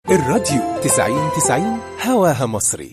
الراديو 90 90 هواها مصري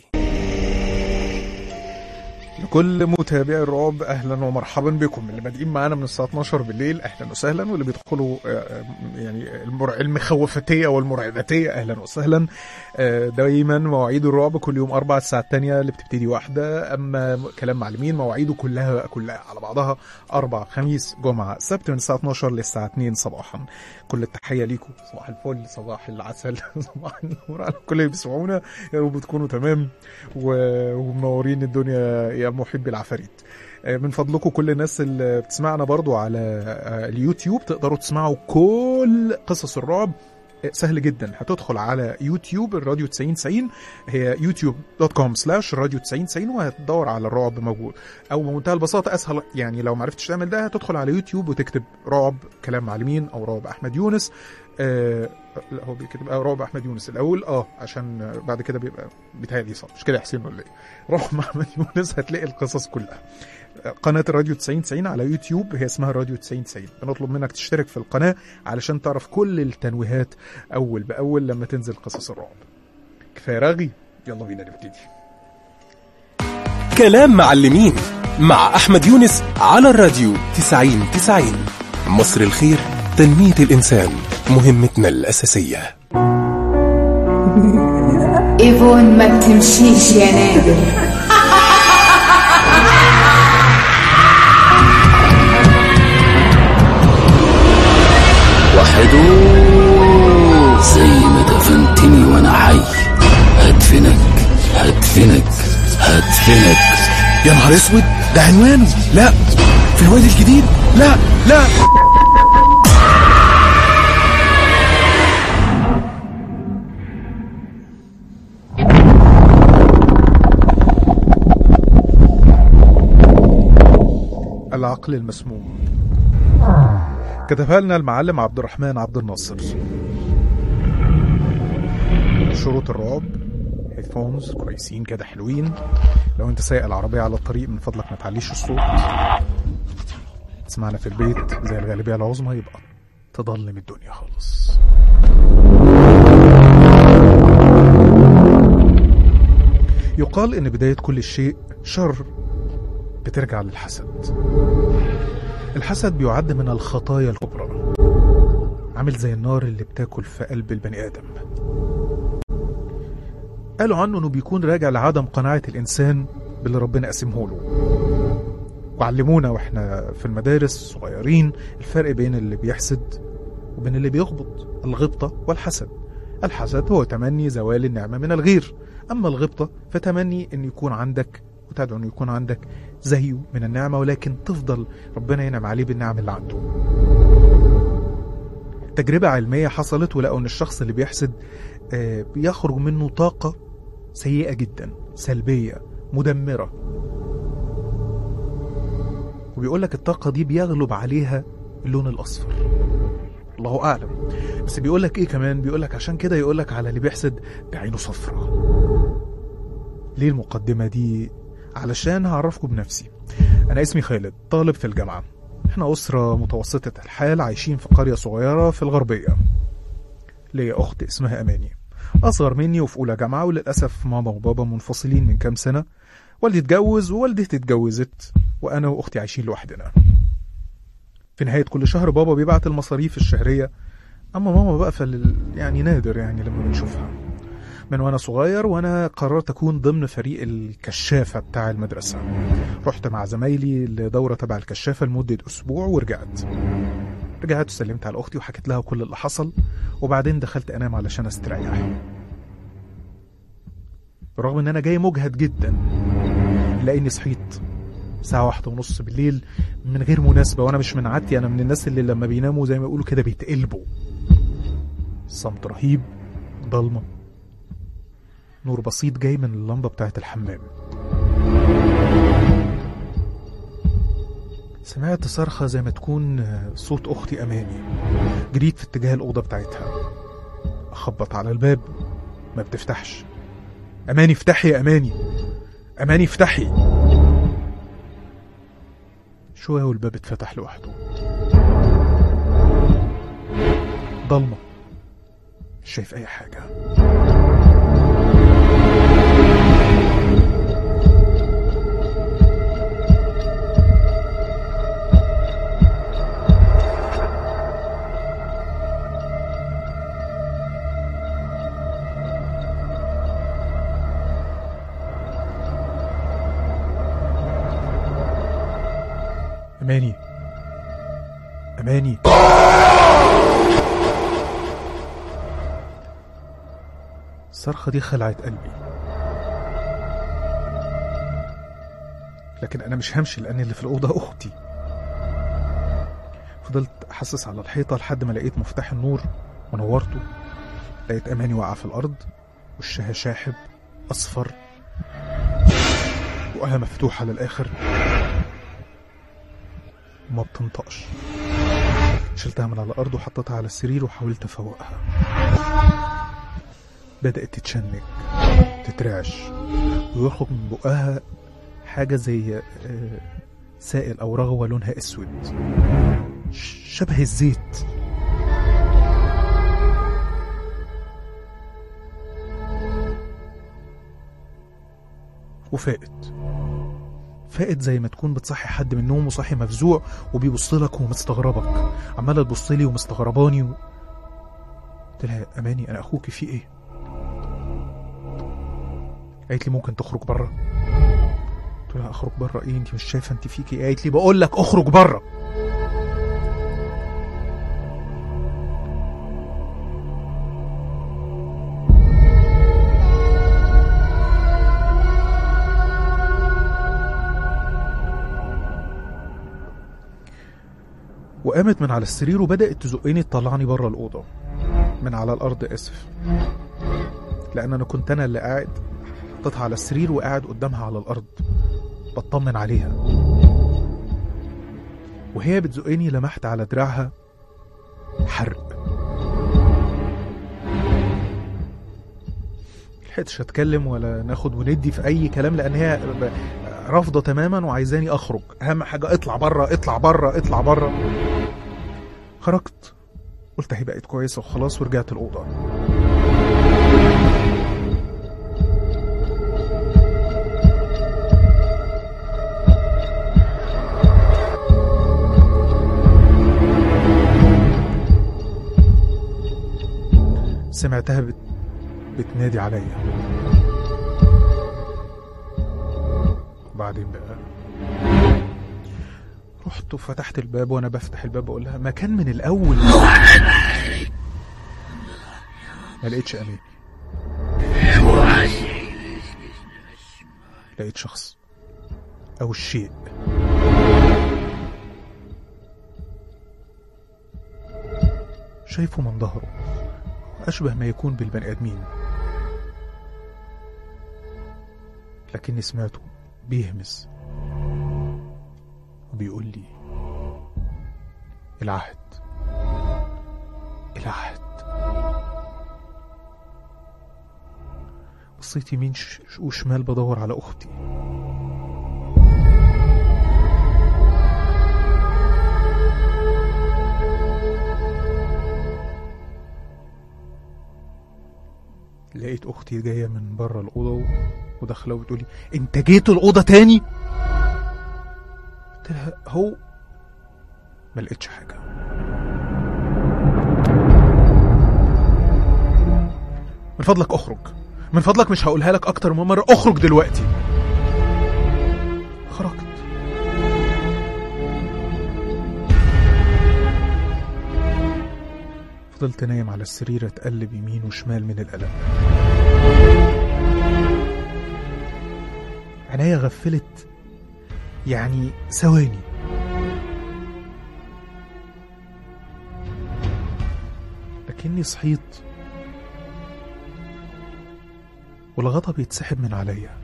لكل متابعي الرعب اهلا ومرحبا بكم اللي بادئين معانا من الساعه 12 بالليل اهلا وسهلا واللي بيدخلوا آه، يعني المر... المخوفتيه والمرعباتيه اهلا وسهلا آه، دايما مواعيد الرعب كل يوم اربع الساعه الثانيه اللي بتبتدي واحده اما كلام معلمين مواعيده كلها كلها على بعضها اربع خميس جمعه سبت من الساعه 12 للساعه 2 صباحا كل التحيه ليكم صباح الفل صباح العسل صباح النور على كل اللي بيسمعونا يا رب تكونوا تمام و- ومنورين الدنيا يا محبي العفاريت آه، من فضلكم كل الناس اللي بتسمعنا برضو على آه، اليوتيوب تقدروا تسمعوا كل قصص الرعب آه، سهل جدا هتدخل على يوتيوب الراديو 90 90 هي يوتيوب دوت كوم سلاش الراديو 90 90 وهتدور على الرعب موجود او بمنتهى البساطه اسهل يعني لو ما عرفتش تعمل ده هتدخل على يوتيوب وتكتب رعب كلام معلمين او رعب احمد يونس آه لا هو بيكتب آه رعب احمد يونس الاول اه عشان آه، بعد كده بيبقى بيتهيألي صح مش كده يا حسين ولا ايه رعب احمد يونس هتلاقي القصص كلها قناة الراديو 90 90 على يوتيوب هي اسمها راديو 90 90 بنطلب منك تشترك في القناة علشان تعرف كل التنويهات أول بأول لما تنزل قصص الرعب كفاية رغي يلا بينا نبتدي كلام معلمين مع أحمد يونس على الراديو 90 90 مصر الخير تنمية الإنسان مهمتنا الأساسية ايفون ما بتمشيش يا نادر وحدو زي ما دفنتني وانا حي هدفنك هدفنك هدفنك يا نهار اسود ده عنوانه لا في الوادي الجديد لا لا العقل المسموم كتبها لنا المعلم عبد الرحمن عبد الناصر شروط الرعب هيدفونز كويسين كده حلوين لو انت سايق العربية على الطريق من فضلك ما تعليش الصوت تسمعنا في البيت زي الغالبية العظمى يبقى تضلم الدنيا خالص يقال ان بداية كل شيء شر بترجع للحسد الحسد بيعد من الخطايا الكبرى عامل زي النار اللي بتاكل في قلب البني آدم قالوا عنه انه بيكون راجع لعدم قناعة الانسان باللي ربنا قسمه له وعلمونا واحنا في المدارس صغيرين الفرق بين اللي بيحسد وبين اللي بيغبط الغبطة والحسد الحسد هو تمني زوال النعمة من الغير أما الغبطة فتمني أن يكون عندك وتدعو أن يكون عندك زيه من النعمة ولكن تفضل ربنا ينعم عليه بالنعم اللي عنده تجربة علمية حصلت ولقوا أن الشخص اللي بيحسد آه، بيخرج منه طاقة سيئة جدا سلبية مدمرة وبيقول لك الطاقة دي بيغلب عليها اللون الأصفر الله أعلم بس بيقول لك إيه كمان بيقول لك عشان كده يقول لك على اللي بيحسد بعينه صفرة ليه المقدمة دي علشان هعرفكم بنفسي أنا اسمي خالد طالب في الجامعة احنا أسرة متوسطة الحال عايشين في قرية صغيرة في الغربية ليا أخت اسمها أماني أصغر مني وفي أولى جامعة وللأسف ماما وبابا منفصلين من كام سنة والدي اتجوز ووالدتي اتجوزت وأنا وأختي عايشين لوحدنا في نهاية كل شهر بابا بيبعت المصاريف الشهرية أما ماما بقى فال يعني نادر يعني لما بنشوفها من وانا صغير وانا قررت اكون ضمن فريق الكشافة بتاع المدرسة رحت مع زمايلي لدورة تبع الكشافة لمدة اسبوع ورجعت رجعت وسلمت على اختي وحكيت لها كل اللي حصل وبعدين دخلت انام علشان استريح برغم ان انا جاي مجهد جدا لاني صحيت الساعة واحدة ونص بالليل من غير مناسبة وانا مش من عادتي انا من الناس اللي لما بيناموا زي ما يقولوا كده بيتقلبوا صمت رهيب ضلمة نور بسيط جاي من اللمبة بتاعت الحمام سمعت صرخة زي ما تكون صوت أختي أمامي جريت في اتجاه الأوضة بتاعتها أخبط على الباب ما بتفتحش أماني افتحي يا أماني أماني افتحي شوية والباب اتفتح لوحده ضلمة مش شايف اي حاجه اماني اماني الصرخة دي خلعت قلبي لكن أنا مش همشي لأن اللي في الأوضة أختي فضلت أحسس على الحيطة لحد ما لقيت مفتاح النور ونورته لقيت أماني واقعة في الأرض وشها شاحب أصفر بقها مفتوحة للآخر وما بتنطقش شلتها من على الأرض وحطيتها على السرير وحاولت أفوقها بدأت تتشنج تترعش ويخرج من بقها حاجة زي آه، سائل أو رغوة لونها أسود ش- شبه الزيت وفاقت فاقت زي ما تكون بتصحي حد من النوم وصاحي مفزوع وبيبص لك ومستغربك عماله تبص لي ومستغرباني و... قلت لها يا اماني انا اخوكي في ايه قالت لي ممكن تخرج بره قلت لها اخرج بره ايه انت مش شايفه انت فيكي ايه قالت لي بقول لك اخرج بره وقامت من على السرير وبدأت تزقني تطلعني بره الأوضة من على الأرض آسف لأن أنا كنت أنا اللي قاعد حطيتها على السرير وقاعد قدامها على الأرض بطمن عليها وهي بتزقني لمحت على دراعها حرق ملحقتش اتكلم ولا ناخد وندي في اي كلام لان هي ب- رافضه تماما وعايزاني اخرج اهم حاجه اطلع بره اطلع بره اطلع بره خرجت قلت هي بقت كويسه وخلاص ورجعت الاوضه سمعتها بت... بتنادي عليا بعدين بقى رحت وفتحت الباب وانا بفتح الباب بقول لها ما كان من الاول ما لقيتش امين لقيت شخص او الشيء شايفه من ظهره أشبه ما يكون بالبني آدمين لكني سمعته بيهمس وبيقول لي العهد العهد بصيت يمين ش- ش- وشمال بدور على أختي لقيت اختي جايه من بره الاوضه و- وداخله وبتقولي انت جيت الاوضه تاني قلت لها هو ما لقيتش حاجه من فضلك اخرج من فضلك مش هقولها لك اكتر من مره اخرج دلوقتي خرجت فضلت نايم على السرير اتقلب يمين وشمال من القلق عينيا غفلت يعني ثواني لكني صحيت والغضب بيتسحب من عليا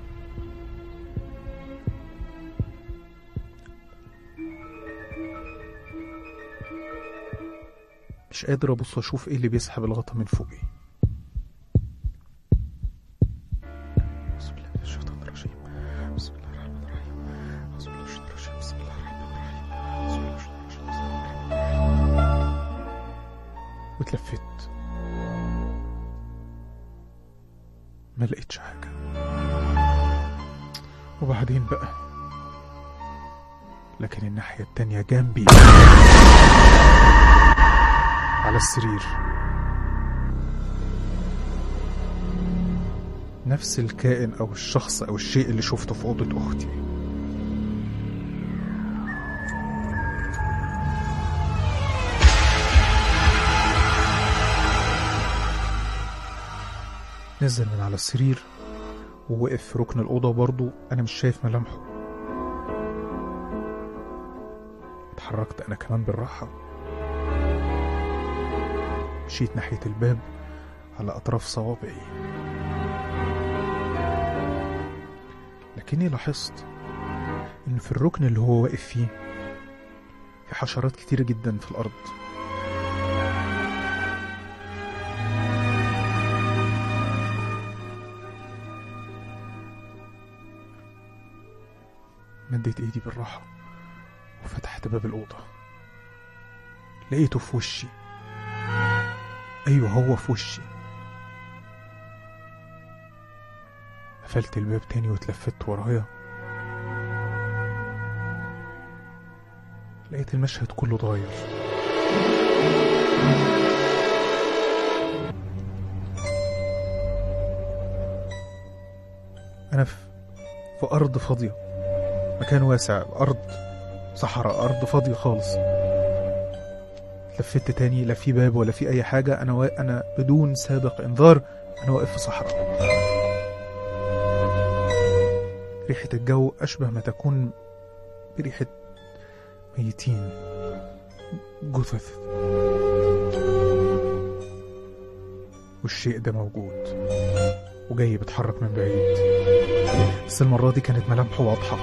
مش قادر ابص اشوف ايه اللي بيسحب الغطا من فوقي بسم الله من الشيطان الرجيم بسم الله الرحمن الرحيم بسم الله الشيطان الرجيم بسم الله الرحمن الرحيم بسم الله الشيطان الرجيم بسم الله الرحمن الرحيم واتلفت ما لقيتش حاجة وبعدين بقى لكن الناحية التانية جنبي على السرير نفس الكائن أو الشخص أو الشيء اللي شفته في أوضة أختي نزل من على السرير ووقف في ركن الأوضة برضه أنا مش شايف ملامحه اتحركت أنا كمان بالراحة مشيت ناحية الباب على أطراف صوابعي لكني لاحظت إن في الركن اللي هو واقف فيه في حشرات كتيرة جدا في الأرض مديت ايدي بالراحة وفتحت باب الأوضة لقيته في وشي أيوه هو في وشي قفلت الباب تاني واتلفت ورايا لقيت المشهد كله ضايع أنا في في أرض فاضية مكان واسع أرض صحراء أرض فاضية خالص لفت تاني لا في باب ولا في أي حاجة أنا وا... أنا بدون سابق إنذار أنا واقف في صحراء ريحة الجو أشبه ما تكون بريحة ميتين جثث والشيء ده موجود وجاي بيتحرك من بعيد بس المرة دي كانت ملامحه واضحة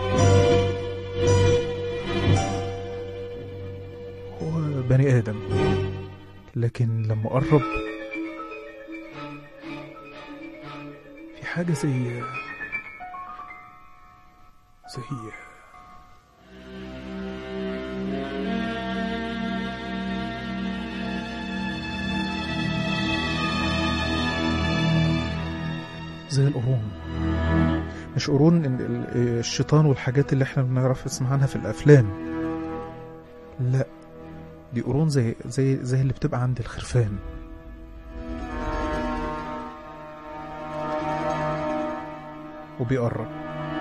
هو بني آدم لكن لما قرب في حاجة زي زي زي القرون مش قرون ال- ال- الشيطان والحاجات اللي احنا بنعرف نسمع عنها في الافلام لا دي قرون زي زي زي اللي بتبقى عند الخرفان وبيقرب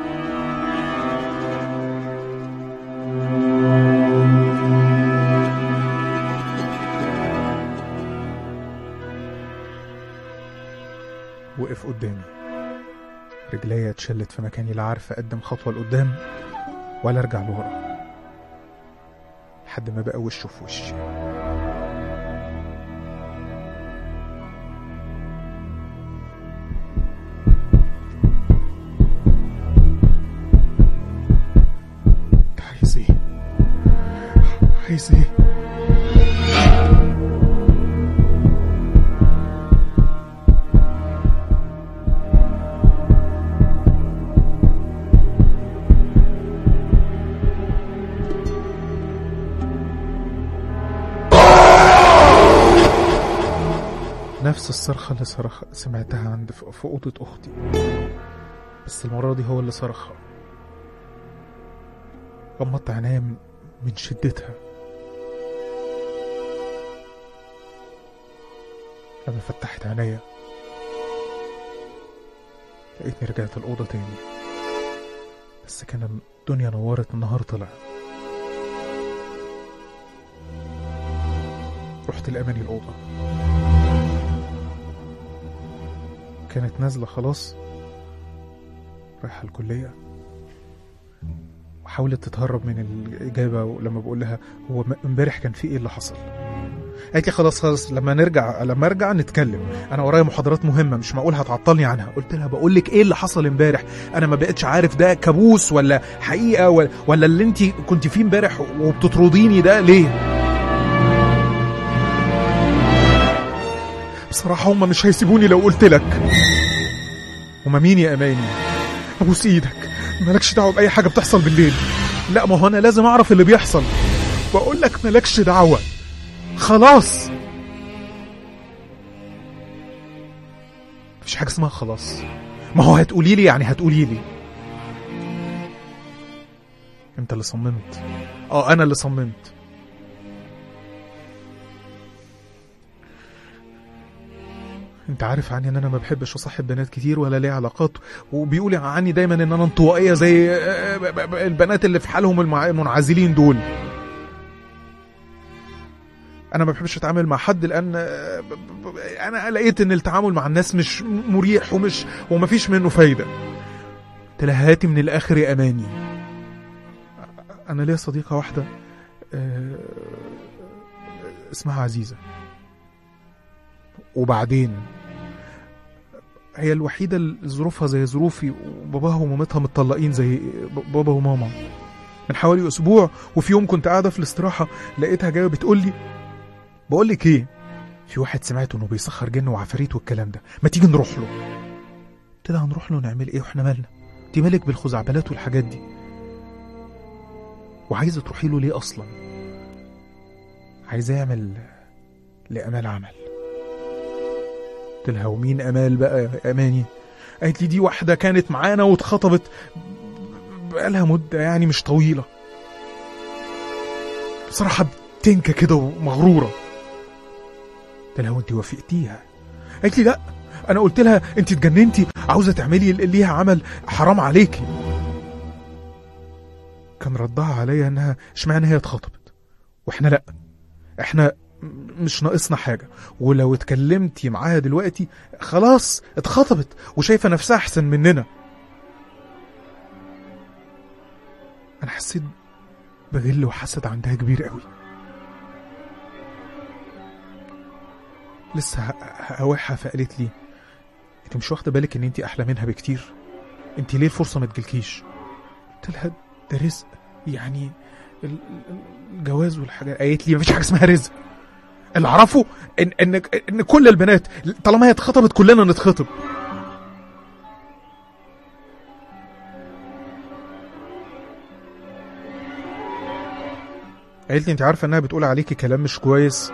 وقف قدامي رجليا اتشلت في مكاني لا عارف اقدم خطوه لقدام ولا ارجع لورا لحد ما بقى وشه في وشي انت عايز ايه عايز ايه نفس الصرخة اللي صرخ سمعتها عند في في أوضة أختي بس المرة دي هو اللي صرخها غمضت عينيا من من شدتها لما فتحت عينيا لقيتني رجعت الأوضة تاني بس كان الدنيا نورت النهار طلع رحت لأماني الأوضة كانت نازلة خلاص رايحة الكلية وحاولت تتهرب من الإجابة لما بقول لها هو م- امبارح كان في إيه اللي حصل قالت لي خلاص خلاص لما نرجع لما ارجع نتكلم انا ورايا محاضرات مهمه مش معقول هتعطلني عنها قلت لها بقول لك ايه اللي حصل امبارح انا ما بقتش عارف ده كابوس ولا حقيقه ولا, ولا اللي انت كنت فيه امبارح وبتطرديني ده ليه بصراحه هم مش هيسيبوني لو قلت لك هما مين يا اماني ابوس ايدك مالكش دعوه باي حاجه بتحصل بالليل لا ما هو انا لازم اعرف اللي بيحصل بقول لك مالكش دعوه خلاص مفيش حاجه اسمها خلاص ما هو هتقولي لي يعني هتقولي لي انت اللي صممت اه انا اللي صممت انت عارف عني ان انا ما بحبش اصاحب بنات كتير ولا ليا علاقات وبيقولي عني دايما ان انا انطوائيه زي آه، ب- ب- البنات اللي في حالهم المع- المنعزلين دول انا ما بحبش اتعامل مع حد لان آه، ب- ب- ب- انا لقيت ان التعامل مع الناس مش مريح ومش ومفيش منه فايده تلهاتي من الاخر يا اماني انا ليا صديقه واحده آه، اسمها عزيزه وبعدين هي الوحيدة اللي ظروفها زي ظروفي وباباها ومامتها متطلقين زي ب- بابا وماما من حوالي أسبوع وفي يوم كنت قاعدة في الاستراحة لقيتها جاية بتقول لي بقول لك إيه في واحد سمعت إنه بيسخر جن وعفاريت والكلام ده ما تيجي نروح له قلت لها هنروح له نعمل إيه وإحنا مالنا أنت مالك بالخزعبلات والحاجات دي وعايزة تروحي له ليه أصلا عايزة يعمل لأمال عمل قلت لها ومين امال بقى يا اماني قالت لي دي واحده كانت معانا واتخطبت بقالها مده يعني مش طويله بصراحه بتنكه كده ومغروره قلت لها وانت وافقتيها قالت لي لا انا قلت لها انت اتجننتي عاوزه تعملي ليها عمل حرام عليكي كان ردها عليا انها اشمعنى هي اتخطبت واحنا لا احنا م- مش ناقصنا حاجه ولو اتكلمتي معاها دلوقتي خلاص اتخطبت وشايفه نفسها احسن مننا انا حسيت بغل وحسد عندها كبير قوي لسه ه- ه- هواحها فقالت لي انت مش واخده بالك ان انت احلى منها بكتير انت ليه الفرصه ما تجيلكيش قلت لها ده رزق يعني ال- ال- الجواز والحاجات قالت لي مفيش حاجه اسمها رزق اللي اعرفه ان ان ان كل البنات طالما هي اتخطبت كلنا نتخطب قالت لي انت عارفه انها بتقول عليكي كلام مش كويس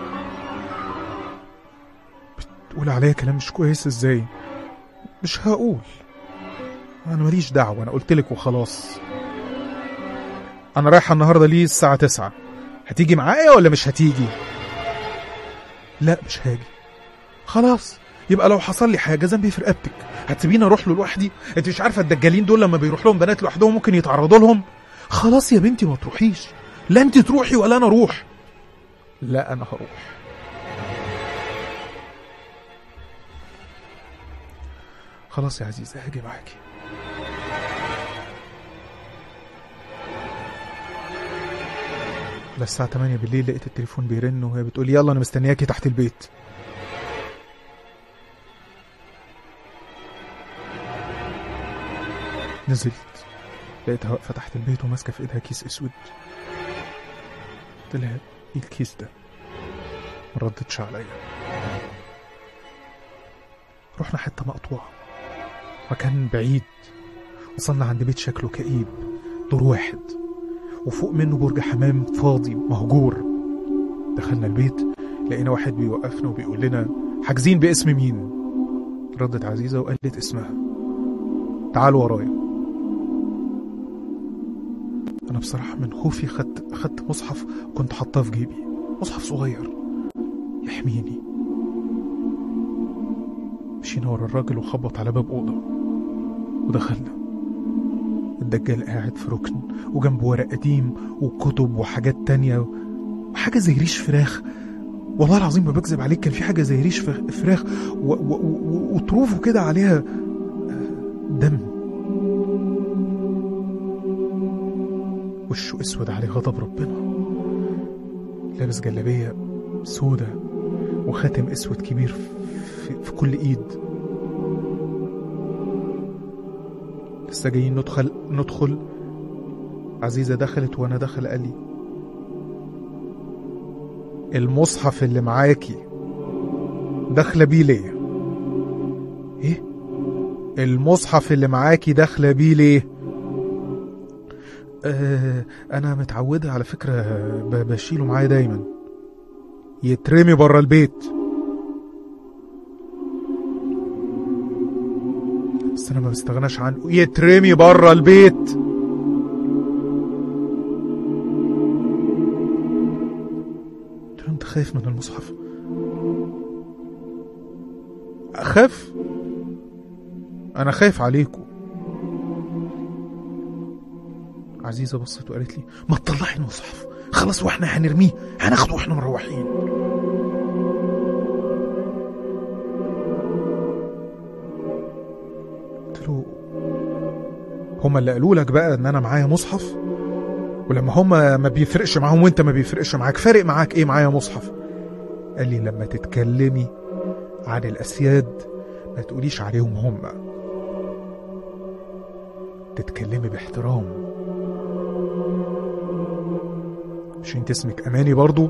بتقول عليا كلام مش كويس ازاي مش هقول انا ماليش دعوه انا قلت لك وخلاص انا رايحه النهارده ليه الساعه 9 هتيجي معايا ولا مش هتيجي لا مش هاجي خلاص يبقى لو حصل لي حاجه ذنبي في رقبتك هتسيبيني اروح له لوحدي انت مش عارفه الدجالين دول لما بيروح لهم بنات لوحدهم ممكن يتعرضوا لهم خلاص يا بنتي ما تروحيش لا انت تروحي ولا انا اروح لا انا هروح خلاص يا عزيزه هاجي معاكي للساعة 8 بالليل لقيت التليفون بيرن وهي بتقول يلا انا مستنياكي تحت البيت نزلت لقيتها واقفة تحت البيت وماسكة في ايدها كيس اسود قلت لها ايه الكيس ده ما ردتش عليا رحنا حتة مقطوعة مكان بعيد وصلنا عند بيت شكله كئيب دور واحد وفوق منه برج حمام فاضي مهجور دخلنا البيت لقينا واحد بيوقفنا وبيقول لنا حاجزين باسم مين ردت عزيزة وقالت اسمها تعالوا ورايا أنا بصراحة من خوفي خدت خدت مصحف وكنت حاطاه في جيبي مصحف صغير يحميني مشينا ورا الراجل وخبط على باب أوضة ودخلنا الدجال قاعد في ركن وجنبه ورق قديم وكتب وحاجات تانية وحاجة زي ريش فراخ والله العظيم ما بكذب عليك كان في حاجة زي ريش فخ- فراخ و- و- و- وطروفه كده عليها آه، دم وشه اسود عليه غضب ربنا لابس جلابية سودة وخاتم اسود كبير في, في كل ايد لسه جايين ندخل ندخل عزيزة دخلت وانا دخل قال لي المصحف اللي معاكي داخلة بيه ليه ايه المصحف اللي معاكي داخلة بيه ليه آه انا متعودة على فكرة ب- بشيله معايا دايما يترمي بره البيت بس انا ما بستغناش عنه يترمي بره البيت قلت له انت خايف من المصحف اخاف انا خايف عليكم عزيزة بصت وقالت لي ما تطلعي المصحف خلاص واحنا هنرميه هناخده واحنا مروحين قلت له هما اللي قالوا لك بقى ان انا معايا مصحف ولما هما ما بيفرقش معاهم وانت ما بيفرقش معاك فارق معاك ايه معايا مصحف قال لي لما تتكلمي عن الاسياد ما تقوليش عليهم هما تتكلمي باحترام مش انت اسمك اماني برضو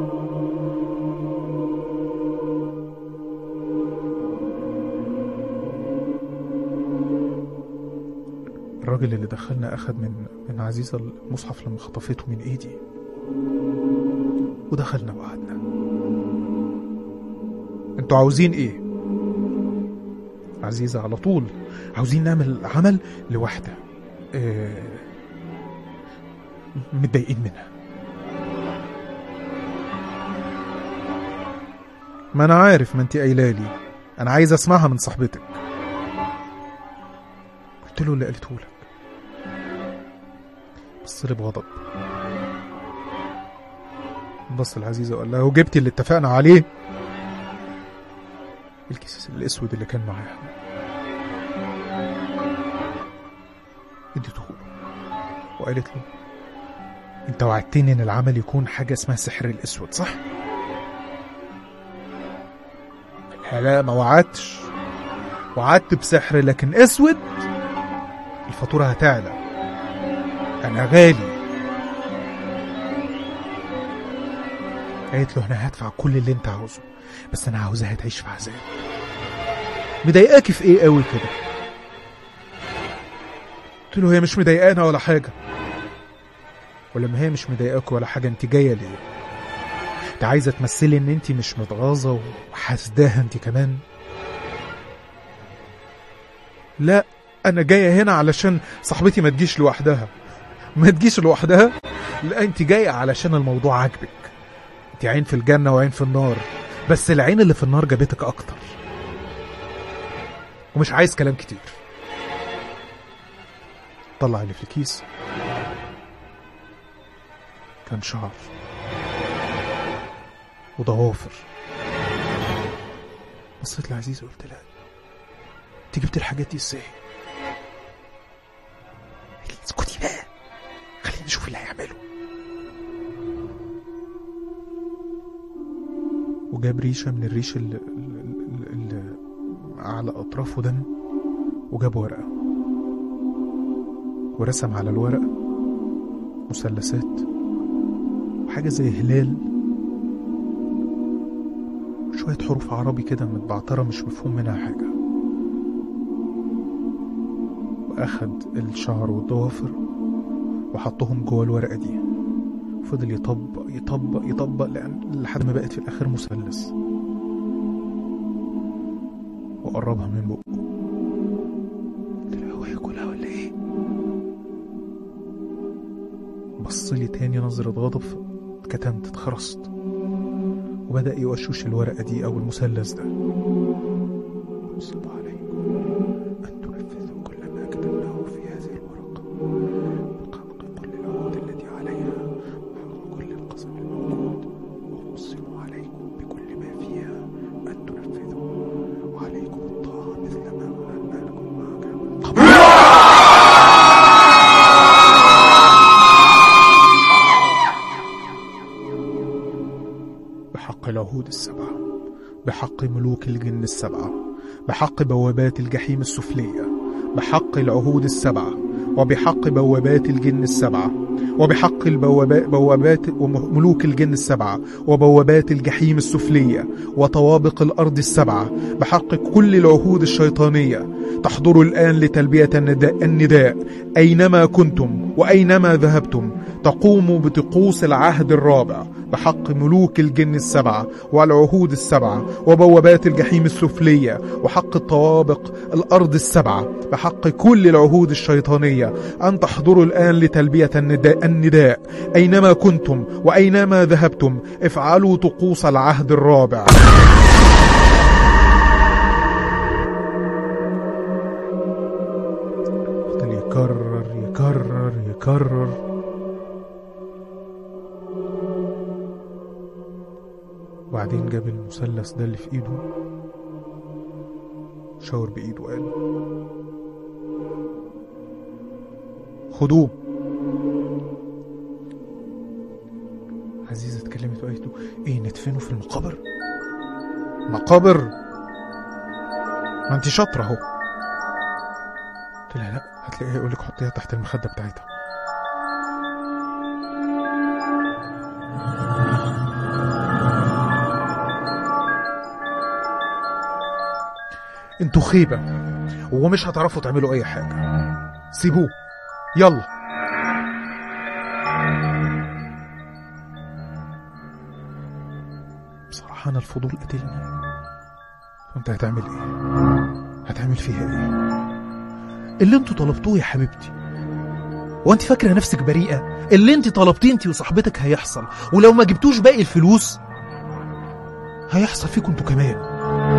الراجل اللي دخلنا اخد من من عزيزه المصحف لما خطفته من ايدي ودخلنا وقعدنا انتوا عاوزين ايه عزيزه على طول عاوزين نعمل عمل لواحده اه متضايقين منها ما انا عارف ما انت قايله لي انا عايز اسمعها من صاحبتك قلت له اللي قالته لك بص لي بغضب بص العزيزة وقال لها وجبتي اللي اتفقنا عليه الكيس الاسود اللي كان معاها اديته له وقالت له انت وعدتني ان العمل يكون حاجة اسمها سحر الاسود صح؟ لا لا ما وعدتش وعدت بسحر لكن اسود الفاتورة هتعلى انا غالي قالت له انا هدفع كل اللي انت عاوزه بس انا عاوزاها تعيش في عذاب مضايقاكي في ايه قوي كده قلت له هي مش مضايقانا ولا حاجة ولما هي مش مضايقاك ولا حاجة انت جاية ليه انت عايزة تمثلي ان انت مش متغاظة وحاسداها انت كمان لا انا جاية هنا علشان صاحبتي ما تجيش لوحدها ما تجيش لوحدها لا انت جاية علشان الموضوع عاجبك انت عين في الجنة وعين في النار بس العين اللي في النار جابتك اكتر ومش عايز كلام كتير طلع اللي في الكيس كان شعر وضوافر بصيت لعزيزة وقلت لها انت جبت الحاجات دي ازاي؟ قالت لي اسكتي بقى خلينا نشوف اللي هيعمله وجاب ريشة من الريش اللي, اللي, اللي على أطرافه دم وجاب ورقة ورسم على الورقة مثلثات وحاجة زي هلال شوية حروف عربي كده متبعترة مش مفهوم منها حاجة وأخد الشعر والضوافر وحطهم جوه الورقة دي فضل يطبق يطبق يطبق لأن لحد ما بقت في الآخر مثلث وقربها من بقه قلت له هو ياكلها ولا ايه؟ بص لي تاني نظرة غضب اتكتمت اتخرست وبدأ يوشوش الورقة دي أو المثلث ده نصب عليكم أن تنفذوا كل ما كتبناه في هذه الورقة بخلق كل العهود التي عليها وحفظ كل القسم الموجود وأقسم عليكم بكل ما فيها أن تنفذوا وعليكم الطاعة مثل ما أعلنا لكم ما كان من قبل بحق العهود السبعة بحق ملوك الجن السبعة بحق بوابات الجحيم السفلية بحق العهود السبعة وبحق بوابات الجن السبعة وبحق البوابات بوابات وملوك الجن السبعة وبوابات الجحيم السفلية وطوابق الأرض السبعة بحق كل العهود الشيطانية تحضروا الآن لتلبية النداء, النداء أينما كنتم وأينما ذهبتم تقوموا بطقوس العهد الرابع بحق ملوك الجن السبعة والعهود السبعة وبوابات الجحيم السفلية وحق الطوابق الأرض السبعة بحق كل العهود الشيطانية أن تحضروا الآن لتلبية النداء, النداء أينما كنتم وأينما ذهبتم افعلوا طقوس العهد الرابع فضل يكرر يكرر يكرر وبعدين جاب المثلث ده اللي في ايده شاور بايده وقال خدوه عزيزة اتكلمت وقالت له ايه ندفنه في المقابر مقابر ما انت شاطرة اهو قلت لها لا هتلاقيها يقول لك حطيها تحت المخدة بتاعتها انتوا خيبة ومش هتعرفوا تعملوا اي حاجة سيبوه يلا بصراحة أنا الفضول قتلني وأنت هتعمل إيه؟ هتعمل فيها إيه؟ اللي أنتوا طلبتوه يا حبيبتي وأنت فاكرة نفسك بريئة اللي أنت طلبتيه أنت وصاحبتك هيحصل ولو ما جبتوش باقي الفلوس هيحصل فيكم أنتوا كمان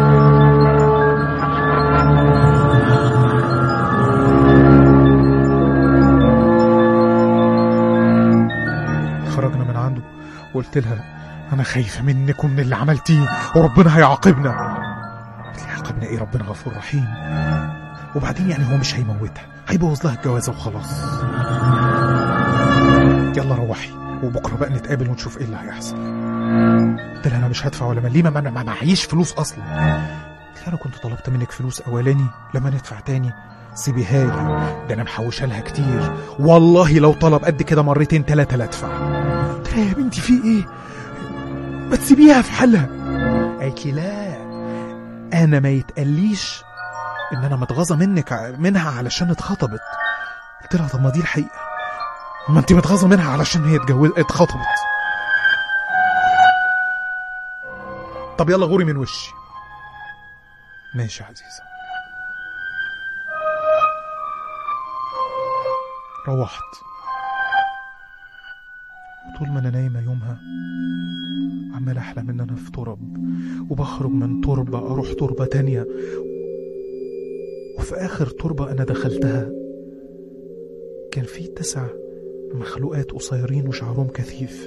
خرجنا من عنده وقلت لها انا خايفه منك ومن اللي عملتيه وربنا هيعاقبنا قالت لي يعاقبنا ايه ربنا غفور رحيم وبعدين يعني هو مش هيموتها هيبوظ لها الجوازه وخلاص يلا روحي وبكره بقى نتقابل ونشوف ايه اللي هيحصل قلت لها انا مش هدفع ولا مليمه ما انا ما معيش فلوس اصلا قلت لها انا كنت طلبت منك فلوس اولاني لما ندفع تاني سيبيها لي ده انا محوشها لها كتير والله لو طلب قد كده مرتين تلاته لا ادفع قلت لها يا بنتي في ايه ما تسيبيها في حالها قالت لي لا انا ما يتقليش ان انا متغاظه منك ع- منها علشان اتخطبت قلت لها طب ما دي الحقيقه ما انت متغاظه منها علشان هي اتجوزت اتخطبت طب يلا غوري من وشي ماشي يا عزيزه روحت طول ما انا نايمه يومها عمال احلم ان انا في ترب وبخرج من تربه اروح تربه تانية وفي اخر تربه انا دخلتها كان في تسع مخلوقات قصيرين وشعرهم كثيف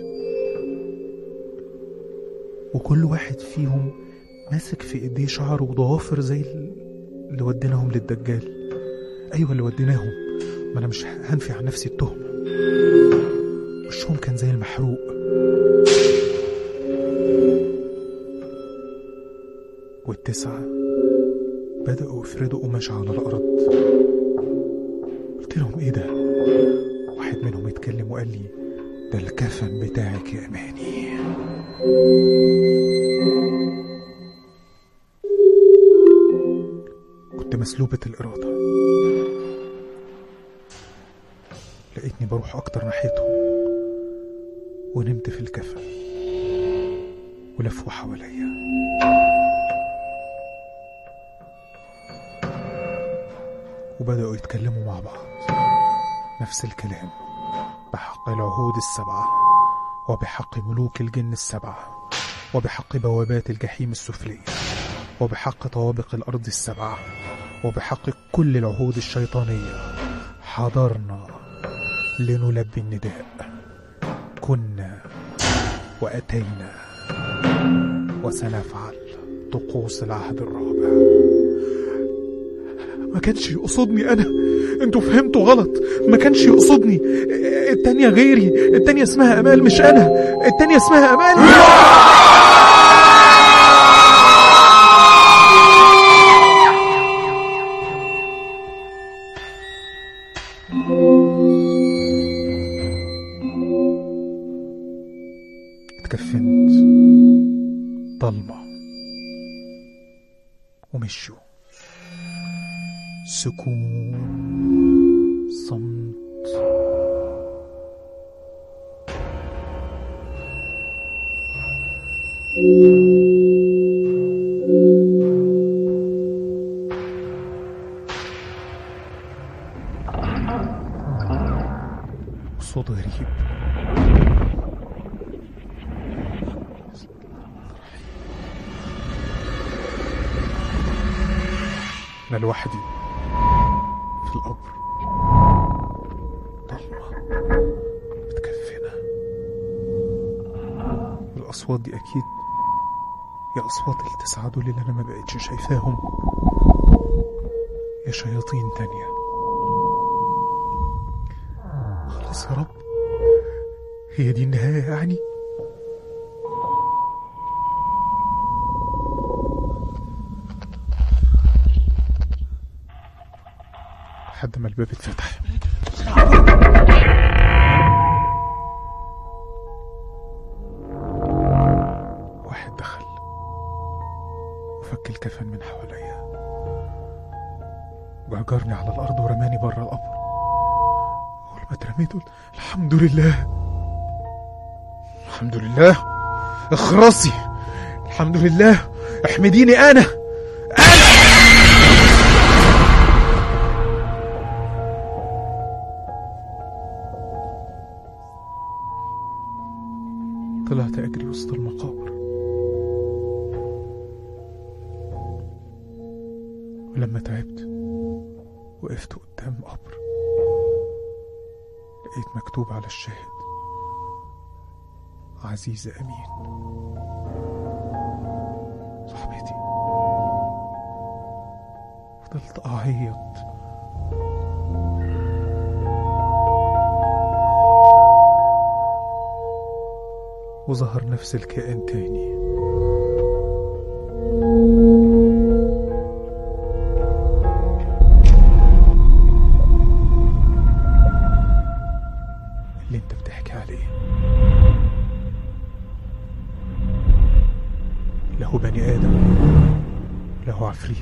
وكل واحد فيهم ماسك في ايديه شعر وضوافر زي اللي وديناهم للدجال ايوه اللي وديناهم ما انا مش هنفي عن نفسي التهمه وشهم كان زي المحروق والتسعة بدأوا يفردوا قماش على الأرض قلت لهم إيه ده؟ واحد منهم اتكلم وقال لي ده الكفن بتاعك يا أماني كنت مسلوبة الإرادة لقيتني بروح أكتر ناحيتهم ونمت في الكفن ولفوا حواليا وبدأوا يتكلموا مع بعض نفس الكلام بحق العهود السبعة وبحق ملوك الجن السبعة وبحق بوابات الجحيم السفلية وبحق طوابق الأرض السبعة وبحق كل العهود الشيطانية حضرنا لنلبي النداء كنا وأتينا وسنفعل طقوس العهد الرابع ما كانش يقصدني أنا انتوا فهمتوا غلط ما كانش يقصدني التانية غيري التانية اسمها أمال مش أنا التانية اسمها أمال اتكفنت ضلمة ومشوا سكون صمت صوت غريب أنا لوحدي في القبر ضلمة متكفنة الأصوات دي أكيد يا أصوات التسعة دول اللي أنا ما بقتش شايفاهم يا شياطين تانية خلاص يا رب هي دي النهاية يعني لحد ما الباب اتفتح واحد دخل وفك الكفن من حواليا وجرني على الأرض ورماني بره القبر أول ما اترميت قلت الحمد لله الحمد لله اخرسي الحمد لله احمديني أنا طلعت أجري وسط المقابر ولما تعبت وقفت قدام قبر لقيت مكتوب على الشاهد عزيزة أمين صاحبتي فضلت أعيط وظهر نفس الكائن تاني اللي انت بتحكي عليه له بني آدم له عفريت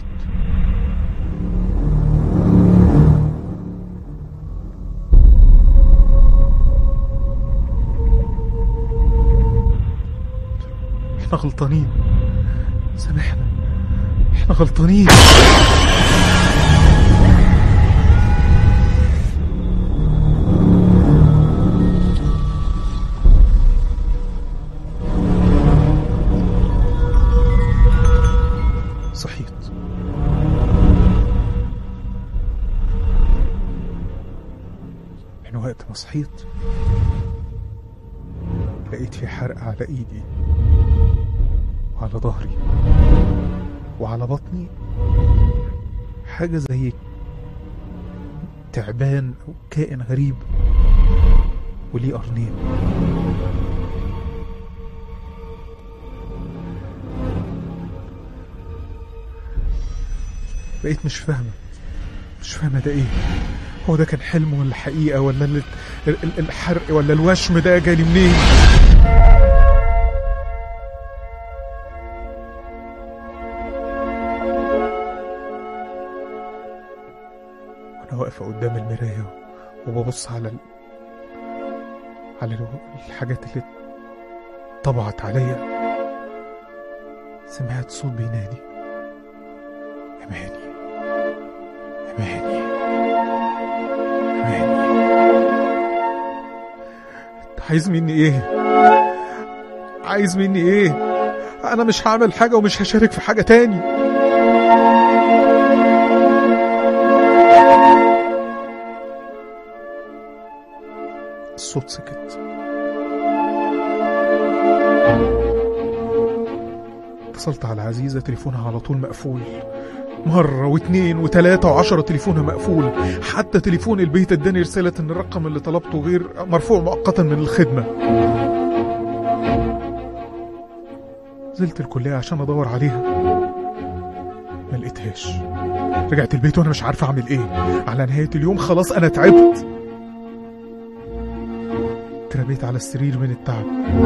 احنا غلطانين سامحنا احنا غلطانين صحيت من وقت ما صحيت لقيت في حرق على ايدي وعلى ظهري وعلى بطني حاجة زي تعبان أو كائن غريب وليه قرنين بقيت مش فاهمة مش فاهمة ده ايه هو ده كان حلم ولا حقيقة ولا ال- ال- ال- الحرق ولا الوشم ده جالي منين وانا واقفة قدام المراية وببص على ال... على ال- الحاجات اللي طبعت عليا سمعت صوت بينادي أماني أماني أماني أنت عايز مني إيه؟ عايز مني إيه؟ أنا مش هعمل حاجة ومش هشارك في حاجة تاني الصوت سكت اتصلت على عزيزة تليفونها على طول مقفول مرة واتنين وتلاتة وعشرة تليفونها مقفول حتى تليفون البيت اداني رسالة ان الرقم اللي طلبته غير مرفوع مؤقتا من الخدمة نزلت الكلية عشان ادور عليها ما لقيتهاش رجعت البيت وانا مش عارف اعمل ايه على نهاية اليوم خلاص انا تعبت اتربيت على السرير من التعب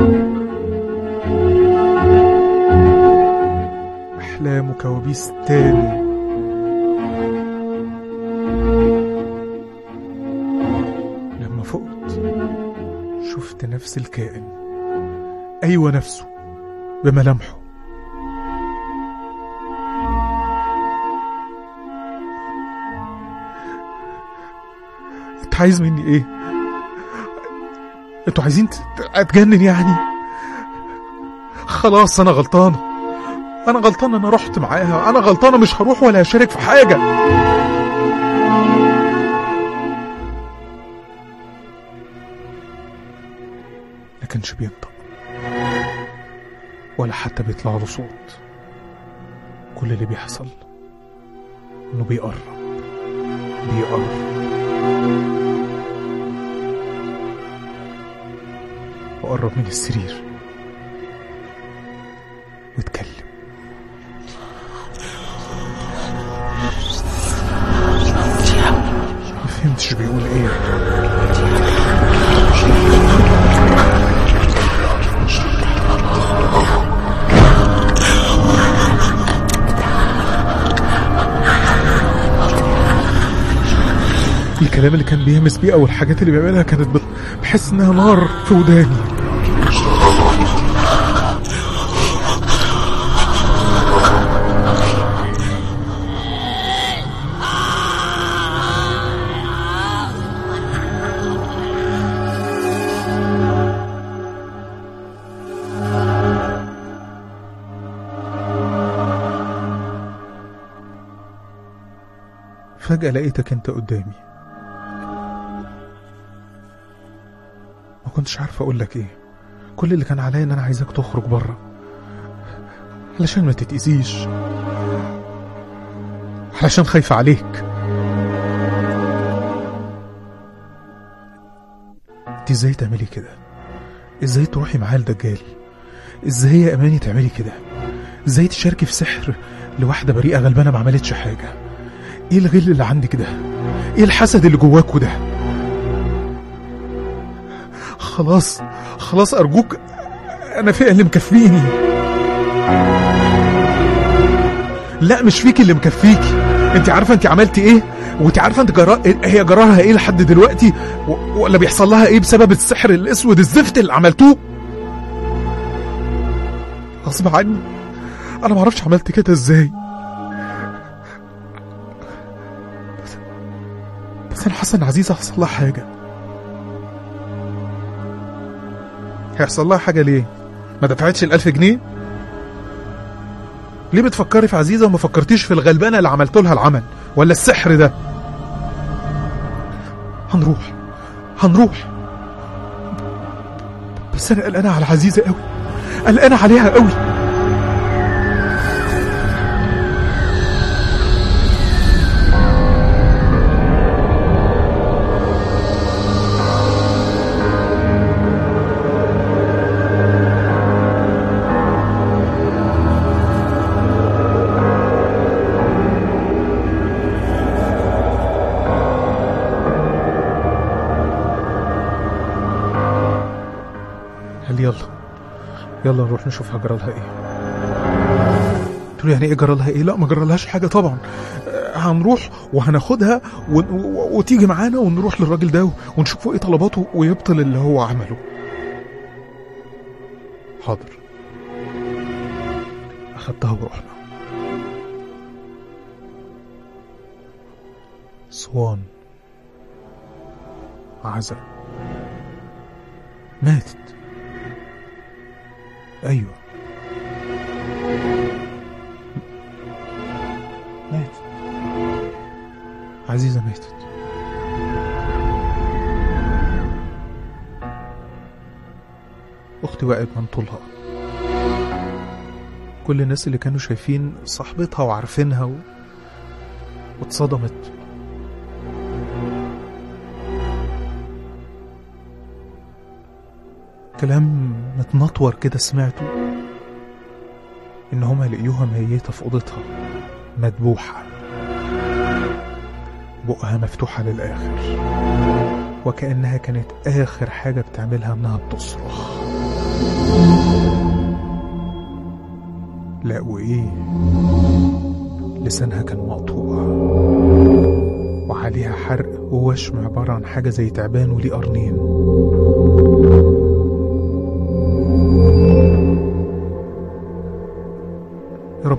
أحلام وكوابيس تاني لما فقت شفت نفس الكائن أيوة نفسه بملامحه انت عايز مني ايه انتوا عايزين ت- اتجنن يعني خلاص انا غلطانه انا غلطان انا رحت معاها انا غلطانه مش هروح ولا هشارك في حاجه ما كانش بينطق ولا حتى بيطلع له صوت كل اللي بيحصل انه بيقرب بيقرب وقرب من السرير واتكلم ما فهمتش بيقول ايه الكلام اللي كان بيهمس بيه او الحاجات اللي بيعملها كانت بت- بحس انها نار في وداني فجأة لقيتك انت قدامي ما كنتش عارف اقول لك ايه كل اللي كان عليا ان انا عايزك تخرج بره علشان ما تتأذيش علشان خايفة عليك انت ازاي تعملي كده ازاي تروحي معاه الدجال ازاي يا اماني تعملي كده ازاي تشاركي في سحر لواحدة بريئة غلبانة ما عملتش حاجة ايه الغل اللي عندك ده ايه الحسد اللي جواكوا ده خلاص خلاص ارجوك انا في اللي مكفيني لا مش فيك اللي مكفيكي انت عارفه انت عملتي ايه وانت عارفه انت جرا... هي جرارها ايه لحد دلوقتي و... ولا بيحصل لها ايه بسبب السحر الاسود الزفت اللي عملتوه غصب عني انا معرفش عملت كده ازاي بس انا حاسه ان عزيزه حصل لها حاجه هيحصل لها حاجه ليه ما دفعتش الألف جنيه ليه بتفكري في عزيزه وما فكرتيش في الغلبانه اللي عملت لها العمل ولا السحر ده هنروح هنروح بس انا قلقانه على عزيزه قوي قلقانه عليها قوي قال لي يلا يلا نروح نشوفها جرى لها ايه قلت له يعني ايه جرى لها ايه لا ما جرى لهاش حاجه طبعا آه، هنروح وهناخدها و... و... وتيجي معانا ونروح للراجل ده ونشوفه ايه طلباته ويبطل اللي هو عمله حاضر اخدتها ورحنا صوان عزا ماتت ايوه ماتت عزيزة ماتت أختي وقعت من طولها كل الناس اللي كانوا شايفين صاحبتها وعارفينها و... واتصدمت كلام متنطور كده سمعته إن هما لقيوها ميتة في أوضتها مدبوحة بقها مفتوحة للآخر وكأنها كانت آخر حاجة بتعملها إنها بتصرخ لا وإيه لسانها كان مقطوع وعليها حرق ووشم عبارة عن حاجة زي تعبان وليه قرنين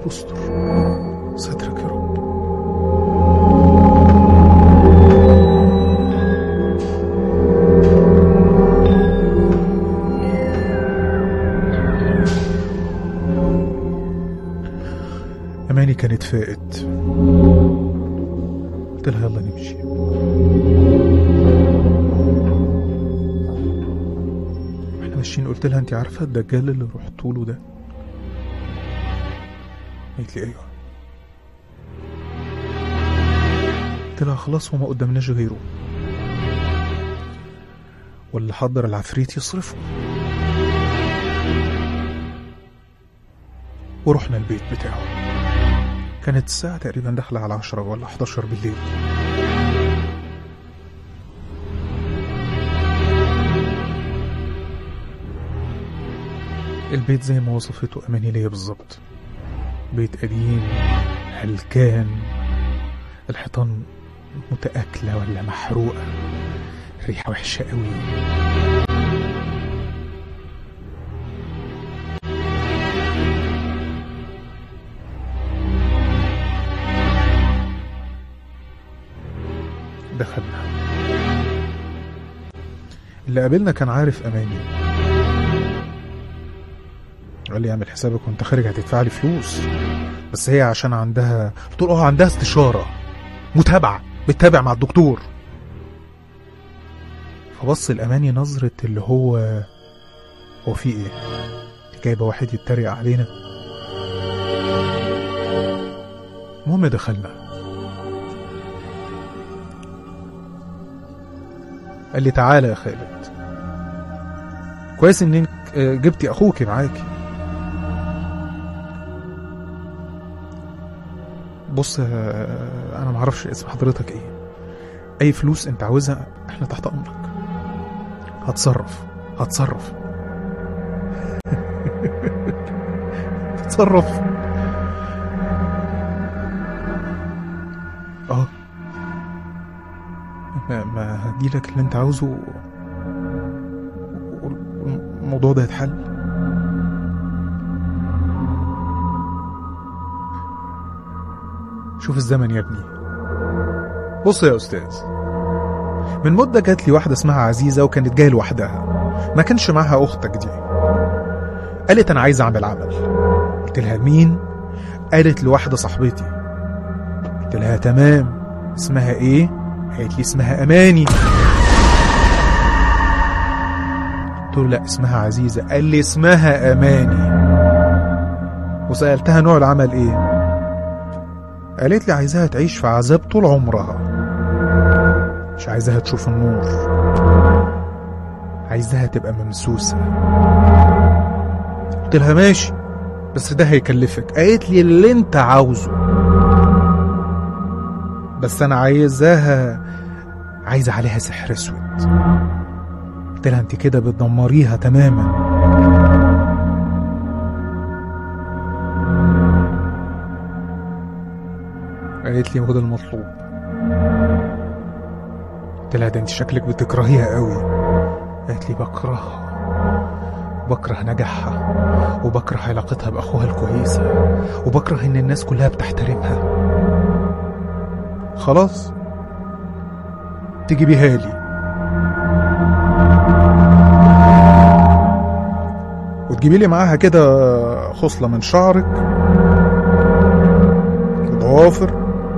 استر سترك يا رب أماني كانت فائت قلت لها يلا نمشي واحنا ماشيين قلت لها انت عارفه الدجال اللي رحت له ده قالت لي ايوه قلت لها خلاص وما قدامناش غيره واللي حضر العفريت يصرفه ورحنا البيت بتاعه كانت الساعة تقريبا داخلة على عشرة ولا 11 بالليل البيت زي ما وصفته أماني ليا بالظبط بيت قديم هلكان الحيطان متآكلة ولا محروقة ريحة وحشة قوي دخلنا اللي قابلنا كان عارف أماني قال لي اعمل حسابك وانت خارج هتدفع لي فلوس بس هي عشان عندها قلت له اه عندها استشاره متابعه بتتابع مع الدكتور فبص الاماني نظره اللي هو هو في ايه جايبه واحد يتريق علينا المهم دخلنا قال لي تعالى يا خالد كويس انك آه، جبتي اخوكي معاكي بص آه، انا معرفش اسم حضرتك ايه اي فلوس انت عاوزها احنا تحت امرك هتصرف هتصرف هتصرف اه ما, ما هديلك اللي انت عاوزه والموضوع ده يتحل شوف الزمن يا ابني بص يا استاذ من مدة جات لي واحدة اسمها عزيزة وكانت جاية لوحدها ما كانش معاها اختك دي قالت انا عايزة اعمل عمل قلت لها مين قالت لواحدة صاحبتي قلت لها تمام اسمها ايه قالت لي اسمها اماني قلت له لا اسمها عزيزة قال لي اسمها اماني وسألتها نوع العمل ايه قالت لي عايزاها تعيش في عذاب طول عمرها مش عايزاها تشوف النور عايزاها تبقى ممسوسة قلت لها ماشي بس ده هيكلفك قالت لي اللي انت عاوزه بس انا عايزاها عايزة عليها سحر اسود قلت لها انت كده بتدمريها تماما قالت لي هو ده المطلوب قلت لها ده انت شكلك بتكرهيها قوي قالت لي بكرهها بكره نجاحها وبكره علاقتها باخوها الكويسه وبكره ان الناس كلها بتحترمها خلاص تجيبيها لي وتجيبي لي معاها كده خصله من شعرك ضوافر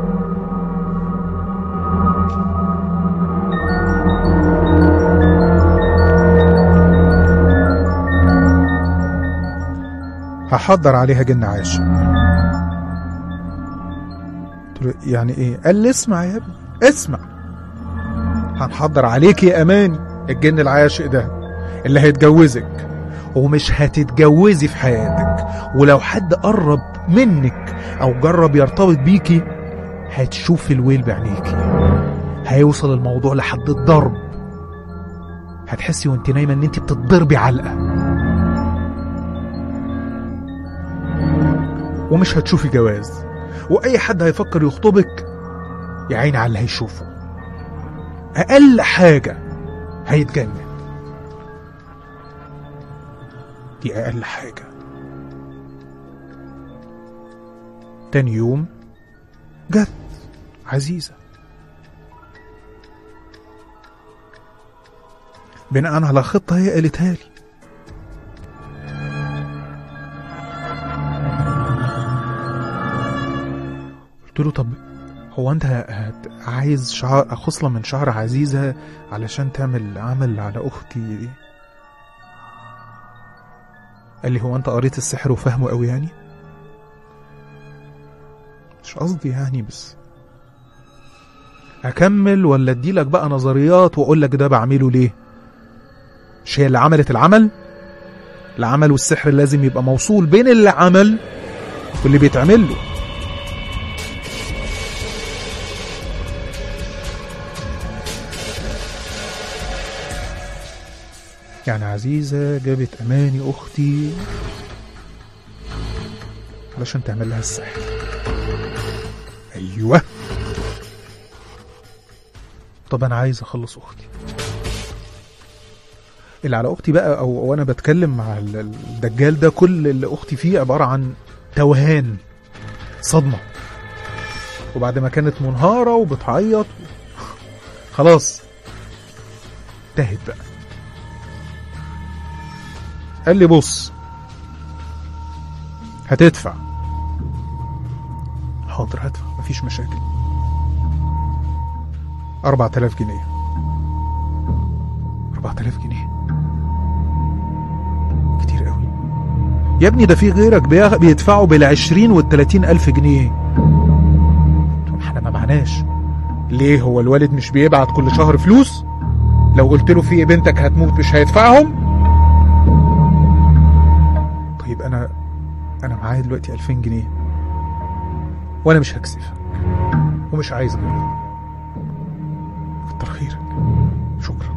هحضر عليها جن عاشق قلت له يعني ايه قال لي اسمع يا ابني اسمع هنحضر عليك يا اماني الجن العاشق ده اللي هيتجوزك ومش هتتجوزي في حياتك ولو حد قرب منك او جرب يرتبط بيكي هتشوف الويل بعينيكي هيوصل الموضوع لحد الضرب هتحسي وانت نايمه ان انت بتتضربي علقه ومش هتشوفي جواز واي حد هيفكر يخطبك يا عيني على اللي هيشوفه اقل حاجه هيتجنن دي اقل حاجه تاني يوم جت عزيزة بناء على خطة هي قالتها لي قلت له طب هو انت هت- عايز شعر خصلة من شعر عزيزة علشان تعمل عمل على اختي قال لي هو انت قريت السحر وفاهمه قوي يعني مش قصدي يعني بس اكمل ولا اديلك بقى نظريات واقول لك ده بعمله ليه مش هي اللي عملت العمل العمل والسحر لازم يبقى موصول بين اللي عمل واللي بيتعمل له يعني عزيزة جابت أماني أختي علشان تعمل لها السحر أيوة طب أنا عايز أخلص أختي اللي على أختي بقى أو وأنا بتكلم مع ال- الدجال ده كل اللي أختي فيه عبارة عن توهان صدمة وبعد ما كانت منهارة وبتعيط خلاص انتهت بقى قال لي بص هتدفع حاضر هدفع مفيش مشاكل أربعة آلاف جنيه أربعة آلاف جنيه كتير قوي يا ابني ده في غيرك بيغ- بيدفعوا بالعشرين والتلاتين ألف جنيه قلت له احنا ما معناش ليه هو الوالد مش بيبعت كل شهر فلوس لو قلت له في بنتك هتموت مش هيدفعهم طيب انا انا معايا دلوقتي 2000 جنيه وانا مش هكسف ومش عايز غيره كتر خيرك شكرا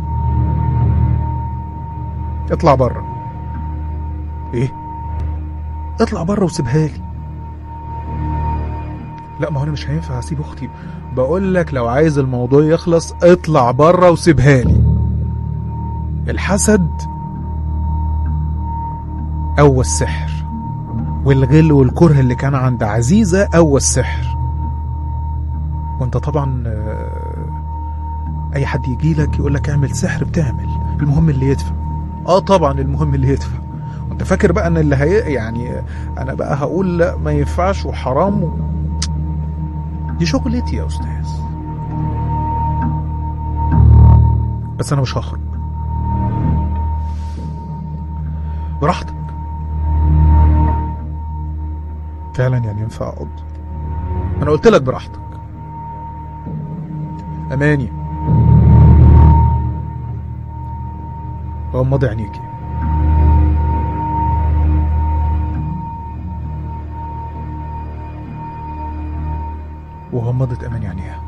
اطلع بره ايه اطلع بره وسيبها لي لا ما هو انا مش هينفع اسيب اختي بقول لك لو عايز الموضوع يخلص اطلع بره وسيبها لي الحسد قوى السحر والغل والكره اللي كان عند عزيزة قوى السحر وانت طبعا آه، اي حد يجي لك يقول لك اعمل سحر بتعمل المهم اللي يدفع اه طبعا المهم اللي يدفع وانت فاكر بقى ان اللي هي يعني انا بقى هقول لا ما ينفعش وحرام و... دي شغلتي يا استاذ بس انا مش هخرج براحتك فعلا يعني ينفع اقعد انا قلت لك براحتك اماني غمضي عينيكي وغمضت اماني عينيها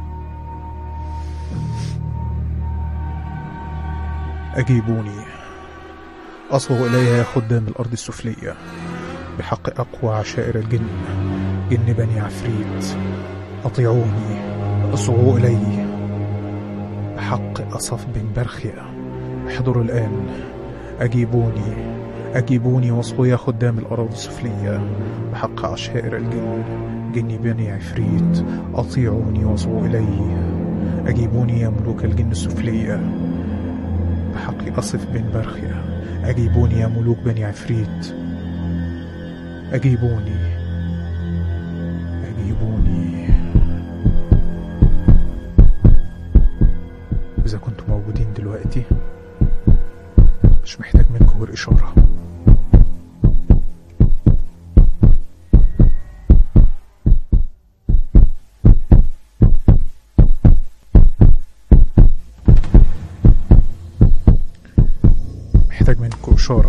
اجيبوني اصغوا اليها يا خدام الارض السفليه بحق أقوى عشائر الجن جن بني عفريت أطيعوني اصغوا إلي بحق أصف بن برخيا احضروا الآن أجيبوني أجيبوني واصغوا يا خدام الأراضي السفلية بحق عشائر الجن جن بني عفريت أطيعوني واصغوا إلي أجيبوني يا ملوك الجن السفلية بحق أصف بن برخيا أجيبوني يا ملوك بني عفريت أجيبوني أجيبوني إذا كنتم موجودين دلوقتي مش محتاج منكم غير إشارة محتاج منكم إشارة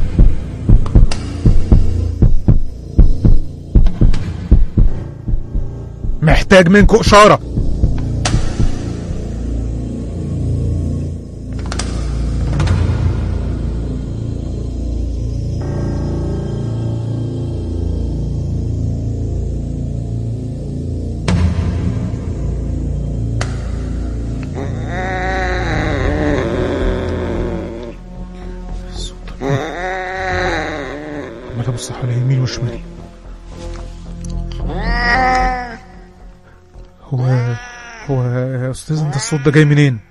محتاج منكم إشارة الصوت عمال ابص حوالي يمين وشمال يا استاذ انت الصوت ده جاي منين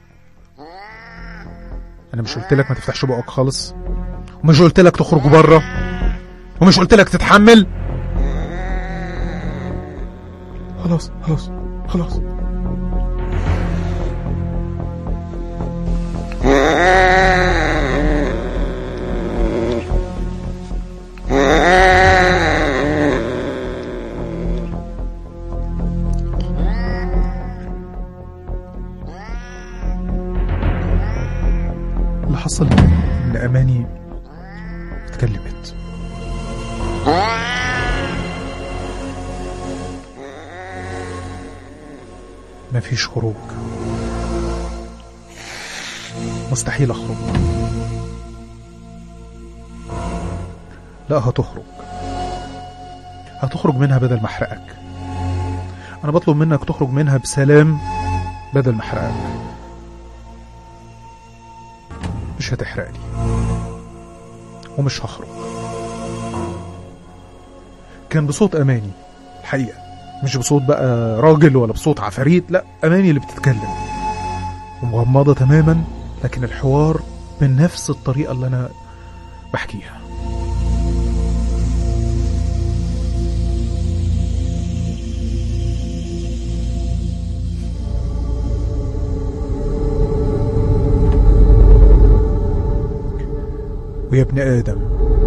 انا مش قلت لك ما تفتحش بقك خالص ومش قلت لك تخرج بره ومش قلت لك تتحمل خلاص خلاص خلاص اللي حصل ان اماني اتكلمت مفيش خروج مستحيل اخرج لا هتخرج هتخرج منها بدل ما احرقك انا بطلب منك تخرج منها بسلام بدل ما احرقك مش هتحرقني ومش هخرج كان بصوت اماني الحقيقه مش بصوت بقى راجل ولا بصوت عفاريت لا اماني اللي بتتكلم ومغمضه تماما لكن الحوار بنفس الطريقه اللي انا بحكيها ويا ابن آدم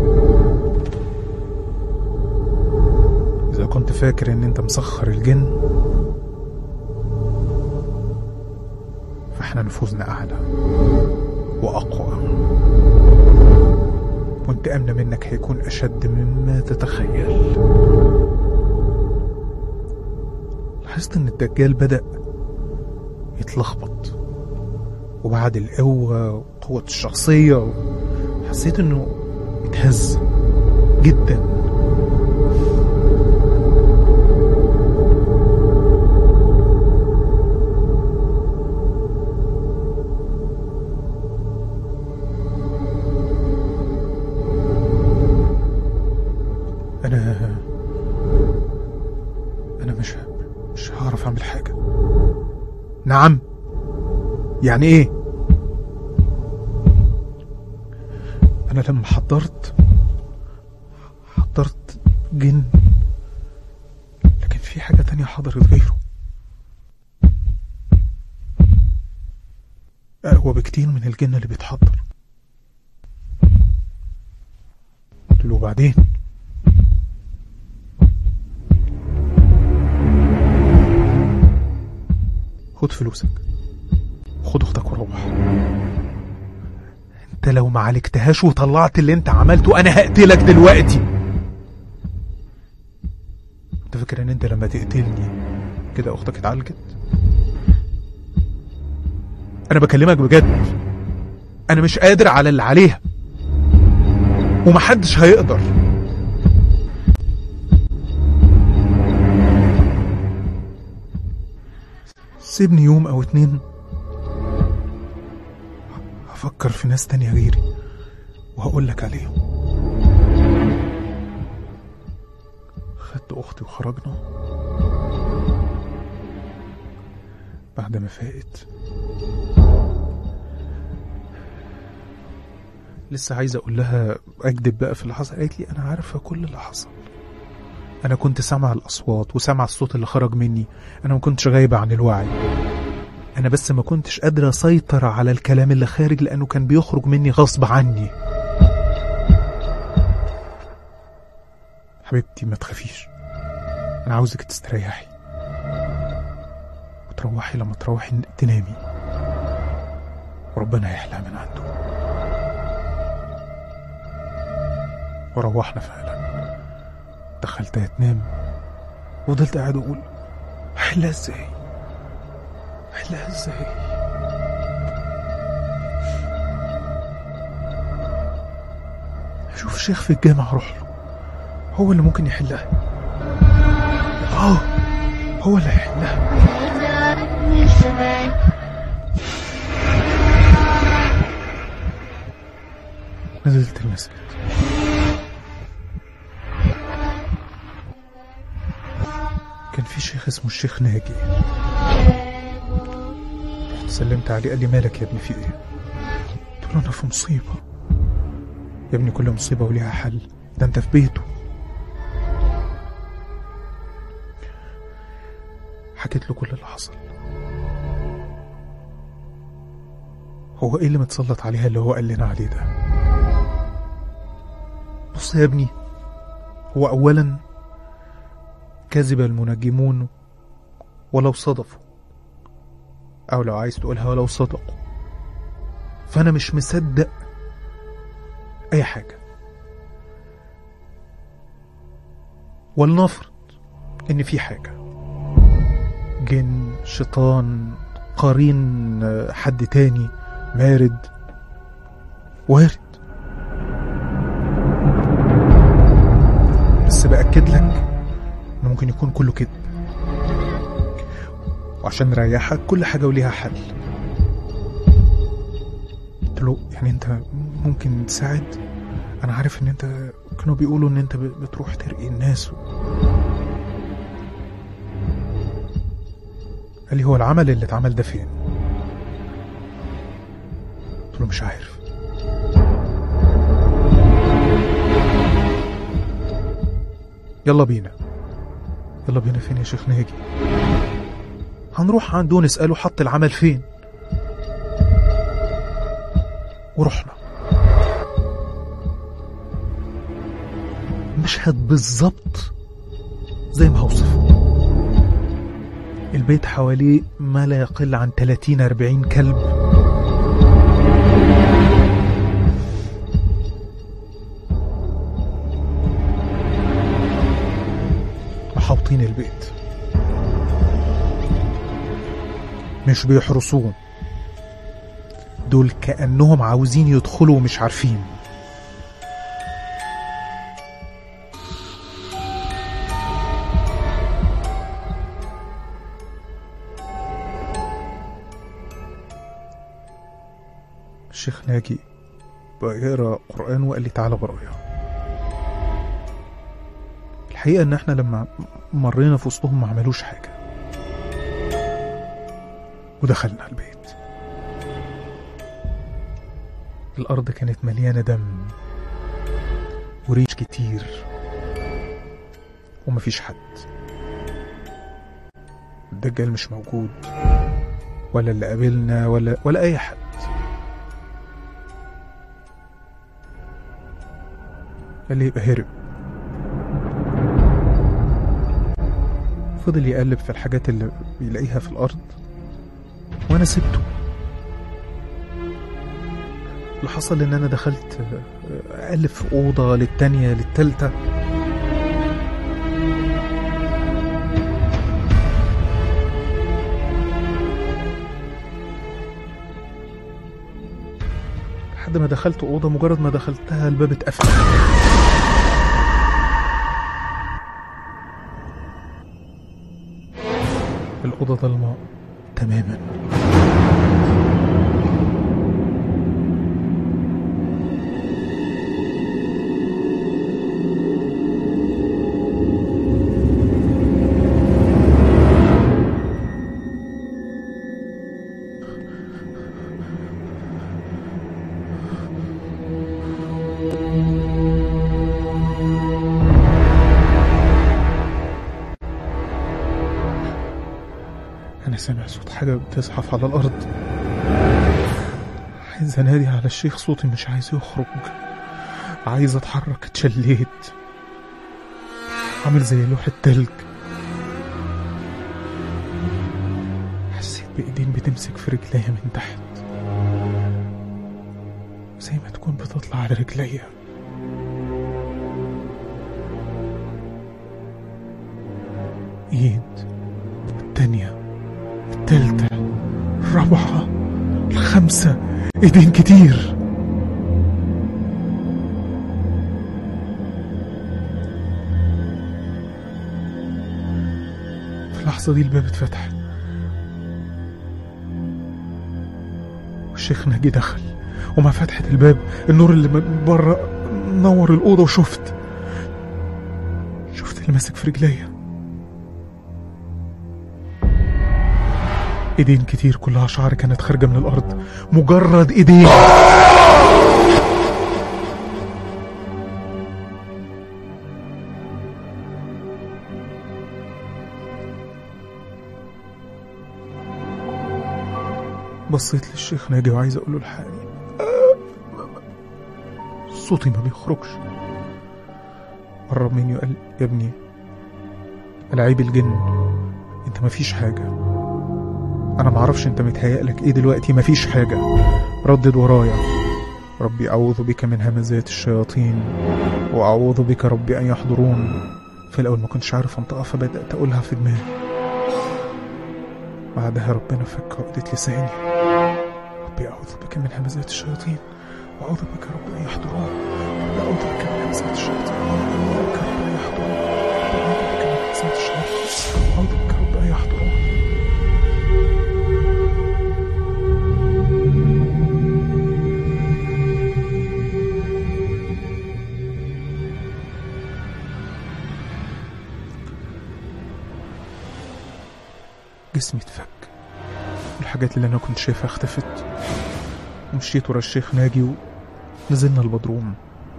إذا كنت فاكر إن أنت مسخر الجن فإحنا نفوذنا أعلى وأقوى وانتقامنا منك هيكون أشد مما تتخيل لاحظت إن الدجال بدأ يتلخبط وبعد القوة وقوة الشخصية حسيت انه اتهز جدا انا انا مش مش هعرف اعمل حاجة نعم يعني ايه انا لما حضرت حضرت جن لكن في حاجة تانية حضرت غيره أقوى بكتير من الجن اللي بيتحضر قلت له وبعدين خد فلوسك خد اختك وروح انت لو ما عالجتهاش وطلعت اللي انت عملته انا هقتلك دلوقتي انت فاكر ان انت لما تقتلني كده اختك اتعالجت انا بكلمك بجد انا مش قادر على اللي عليها ومحدش هيقدر سيبني يوم او اتنين هفكر في ناس تانية غيري وهقول لك عليهم خدت اختي وخرجنا بعد ما فاقت لسه عايز اقول لها اكدب بقى في اللي حصل قالت لي انا عارفه كل اللي حصل انا كنت سامع الاصوات وسامع الصوت اللي خرج مني انا ما كنتش غايبه عن الوعي انا بس ما كنتش قادره اسيطر على الكلام اللي خارج لانه كان بيخرج مني غصب عني حبيبتي ما تخافيش انا عاوزك تستريحي وتروحي لما تروحي تنامي وربنا يحلى من عنده وروحنا فعلا دخلتها تنام وفضلت قاعد اقول احلها ازاي احلها ازاي اشوف شيخ في الجامع اروح له هو اللي ممكن يحلها اه هو اللي هيحلها نزلت المسجد كان في شيخ اسمه الشيخ ناجي سلمت عليه قال لي مالك يا ابني في ايه قلت له انا في مصيبه يا ابني كل مصيبه وليها حل ده انت في بيته حكيت له كل اللي حصل هو ايه اللي متسلط عليها اللي هو قال لنا عليه ده بص يا ابني هو اولا كذب المنجمون ولو صدفوا او لو عايز تقولها ولو صدقوا فانا مش مصدق اي حاجه ولنفرض ان في حاجه جن شيطان قرين آه، حد تاني مارد وارد بس بأكد لك انه ممكن يكون كله كذب وعشان نريحك كل حاجة وليها حل قلت له يعني انت ممكن تساعد انا عارف ان انت كانوا بيقولوا ان انت ب- بتروح ترقي الناس و... قال لي هو العمل اللي اتعمل ده فين قلت له مش عارف يلا بينا يلا بينا فين يا شيخ ناجي هنروح عنده نسأله حط العمل فين ورحنا مشهد بالظبط زي ما هوصفه البيت حواليه ما لا يقل عن 30 40 كلب محاوطين البيت مش بيحرسوه دول كأنهم عاوزين يدخلوا ومش عارفين الشيخ ناجي بقى يقرا قرآن وقال لي تعالى ورايا الحقيقة إن إحنا لما مرينا في وسطهم ما عملوش حاجة ودخلنا البيت الأرض كانت مليانة دم وريش كتير ومفيش حد الدجال مش موجود ولا اللي قابلنا ولا ولا أي حد قال لي يبقى هرب فضل يقلب في الحاجات اللي بيلاقيها في الأرض وأنا سبته اللي حصل إن أنا دخلت آه، أقلب في أوضة للتانية للتالتة لحد ما دخلت أوضة مجرد ما دخلتها الباب اتقفل الأوضة ضلمة تماما أنا سامع صوت حاجة بتزحف على الأرض عايز أنادي على الشيخ صوتي مش عايز يخرج عايز أتحرك اتشليت عامل زي لوح التلج حسيت بإيدين بتمسك في رجليا من تحت زي ما تكون بتطلع على رجليا ايد التانية التالتة الرابعة الخامسة ايدين كتير في اللحظة دي الباب اتفتح والشيخ ناجي دخل ومع فتحة الباب النور اللي من بره نور الأوضة وشفت شفت اللي ماسك في رجليا ايدين كتير كلها شعر كانت خارجة من الارض مجرد ايدين بصيت للشيخ ناجي وعايز اقول له الحقني صوتي ما بيخرجش قرب مني وقال يا ابني العيب الجن انت مفيش حاجة انا معرفش انت متهيألك ايه دلوقتي مفيش حاجة ردد ورايا ربي اعوذ بك من همزات الشياطين واعوذ بك ربي ان يحضرون في الاول ما كنتش عارف انطقها فبدأت اقولها في دماغي بعدها ربنا فك عقدة لساني ربي أعوذ بك من همزات الشياطين وأعوذ بك رب أن يحضرون ربي أعوذ بك من همزات الشياطين وأعوذ بك رب أن يحضرون ربي أعوذ بك من همزات الشياطين وأعوذ بك رب أن يحضرون جسمي اتفك والحاجات اللي انا كنت شايفها اختفت ومشيت ورا الشيخ ناجي ونزلنا البدروم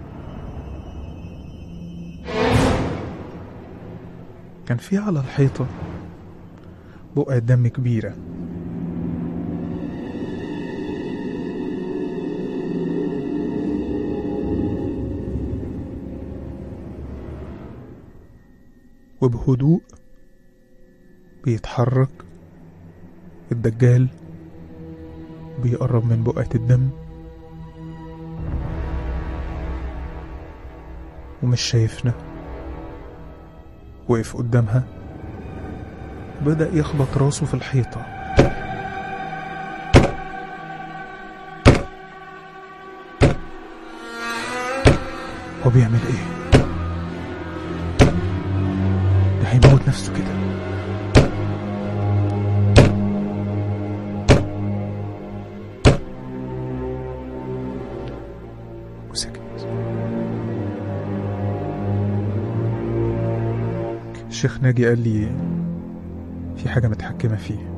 كان في على الحيطة بقعة دم كبيرة وبهدوء بيتحرك الدجال بيقرب من بقعة الدم ومش شايفنا وقف قدامها بدأ يخبط راسه في الحيطة هو بيعمل ايه؟ ده هيموت نفسه كده وسكت الشيخ ناجي قال لي في حاجة متحكمة فيه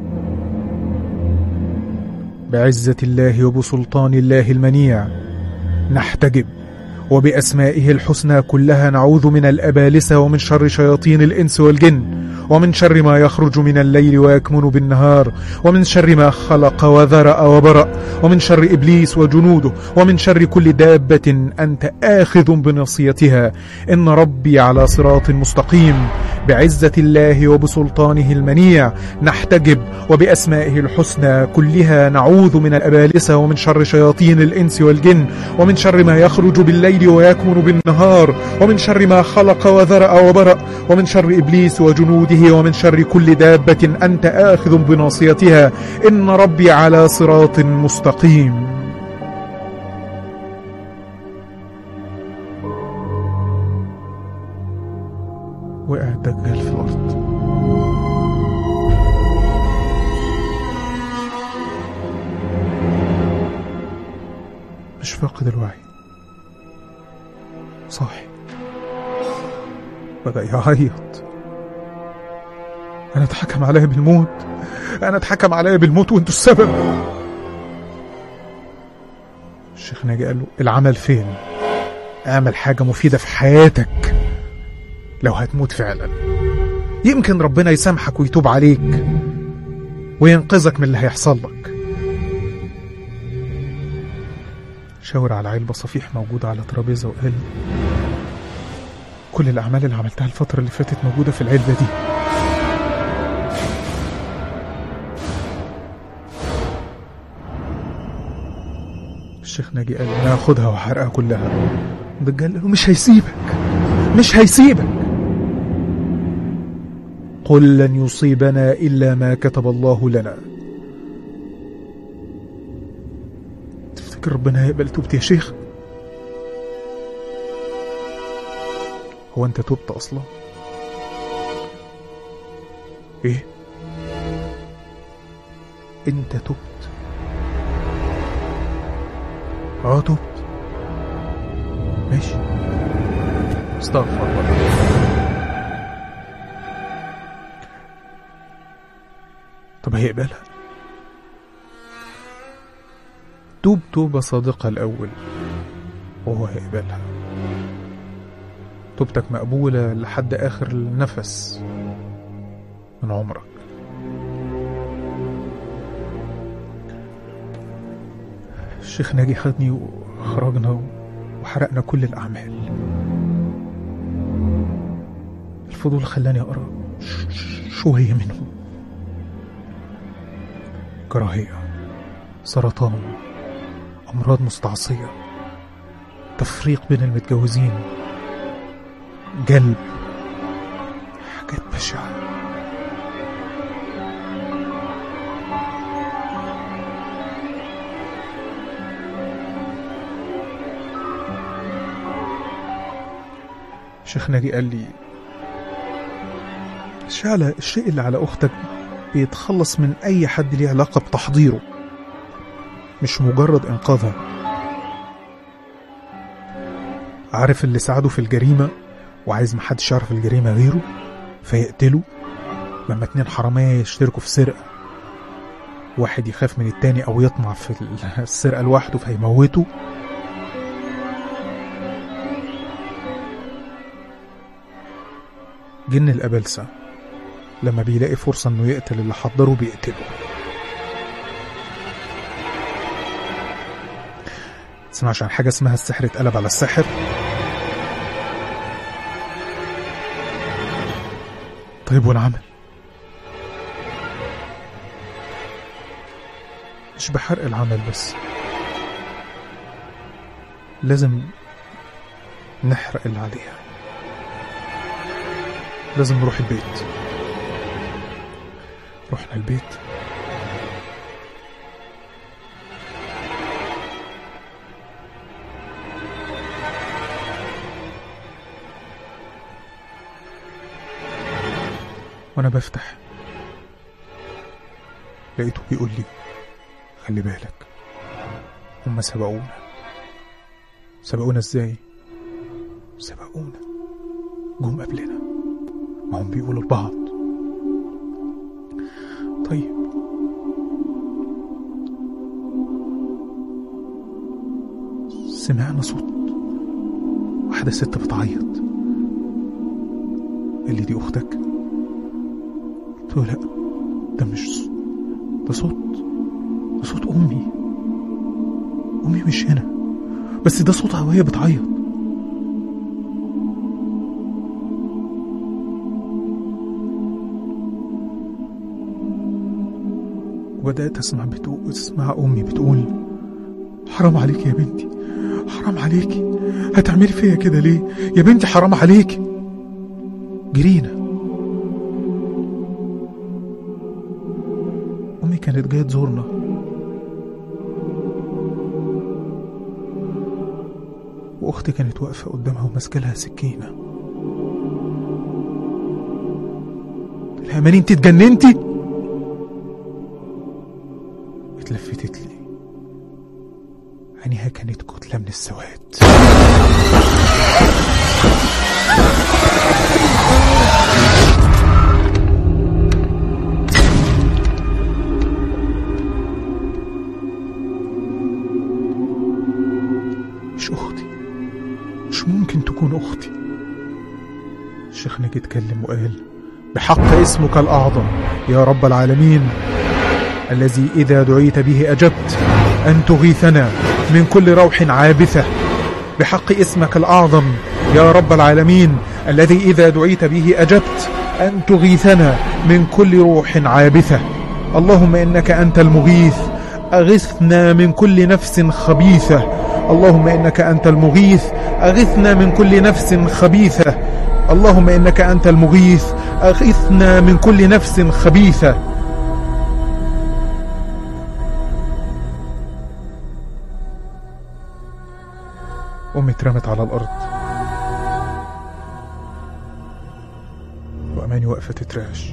بعزة الله وبسلطان الله المنيع نحتجب وبأسمائه الحسنى كلها نعوذ من الأبالسة ومن شر شياطين الإنس والجن ومن شر ما يخرج من الليل ويكمن بالنهار ومن شر ما خلق وذرأ وبرأ ومن شر إبليس وجنوده ومن شر كل دابة أنت آخذ بنصيتها إن ربي على صراط مستقيم بعزة الله وبسلطانه المنيع نحتجب وبأسمائه الحسنى كلها نعوذ من الأبالسة ومن شر شياطين الإنس والجن ومن شر ما يخرج بالليل ويكمن بالنهار ومن شر ما خلق وذرأ وبرأ ومن شر إبليس وجنوده ومن شر كل دابة أنت آخذ بناصيتها إن ربي على صراط مستقيم وقع الدجال في الأرض مش فاقد الوعي صاحي بدأ يعيط أنا اتحكم عليا بالموت أنا اتحكم عليا بالموت وأنتوا السبب الشيخ ناجي قال له العمل فين اعمل حاجة مفيدة في حياتك لو هتموت فعلا يمكن ربنا يسامحك ويتوب عليك وينقذك من اللي هيحصل لك شاور على علبة صفيح موجودة على ترابيزة وقال كل الأعمال اللي عملتها الفترة اللي فاتت موجودة في العلبة دي الشيخ ناجي قال انا هاخدها وهحرقها كلها الدجال قال له مش هيسيبك مش هيسيبك قل لن يصيبنا الا ما كتب الله لنا تفتكر ربنا هيقبل توبتي يا شيخ هو انت تبت اصلا ايه انت تبت اه تبت ماشي استغفر الله طب طب هيقبلها توب توبة صادقة الأول وهو هيقبلها توبتك مقبولة لحد آخر نفس من عمرك الشيخ ناجي خدني وخرجنا وحرقنا كل الأعمال الفضول خلاني أقرأ ش- ش- شوية منهم كراهية سرطان أمراض مستعصية تفريق بين المتجوزين جلب حاجات بشعة شيخ ناجي قال لي شعلة الشيء اللي على أختك بيتخلص من أي حد ليه علاقة بتحضيره مش مجرد إنقاذها عارف اللي ساعده في الجريمة وعايز محدش يعرف الجريمة غيره فيقتله لما اتنين حرامية يشتركوا في سرقة واحد يخاف من التاني أو يطمع في السرقة لوحده فيموته جن الأبلسة لما بيلاقي فرصة إنه يقتل اللي حضره بيقتله تسمعش عن حاجة اسمها السحر اتقلب على السحر طيب والعمل مش بحرق العمل بس لازم نحرق اللي عليها لازم نروح البيت رحنا البيت وانا بفتح لقيته بيقول لي خلي بالك هما سبقونا سبقونا ازاي سبقونا جم قبلنا ما هم بيقولوا لبعض طيب سمعنا صوت واحدة ست بتعيط قال لي دي أختك قلت له لا ده مش صوت ده صوت ده صوت أمي أمي مش هنا بس ده صوتها وهي بتعيط وبدأت أسمع بتقول أسمع أمي بتقول حرام عليك يا بنتي حرام عليكي هتعملي فيا كده ليه يا بنتي حرام عليكي جرينا أمي كانت جاية تزورنا وأختي كانت واقفة قدامها وماسكة لها سكينة قلت لها ماني انت اتجننتي اتلفتت لي عينيها كانت كتلة من السواد مش أختي مش ممكن تكون أختي الشيخ نجي اتكلم وقال بحق اسمك الأعظم يا رب العالمين الذي إذا دعيت به أجبت أن تغيثنا من كل روح عابثة بحق اسمك الأعظم يا رب العالمين الذي إذا دعيت به أجبت أن تغيثنا من كل روح عابثة اللهم إنك أنت المغيث أغثنا من كل نفس خبيثة اللهم إنك أنت المغيث أغثنا من كل نفس خبيثة اللهم إنك أنت المغيث أغثنا من كل نفس خبيثة أمي اترمت على الأرض وأماني واقفة تترعش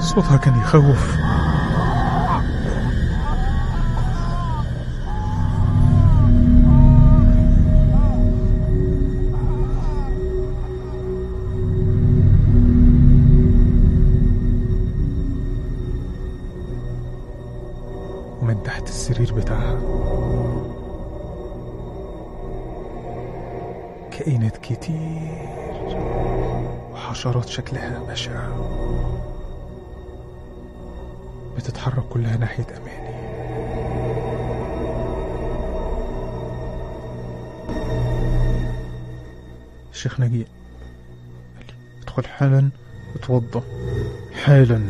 صوتها كان يخوف ومن تحت السرير بتاعها كائنات كتير وحشرات شكلها بشع بتتحرك كلها ناحية أماني الشيخ نجيب قال لي ادخل حالا اتوضى حالا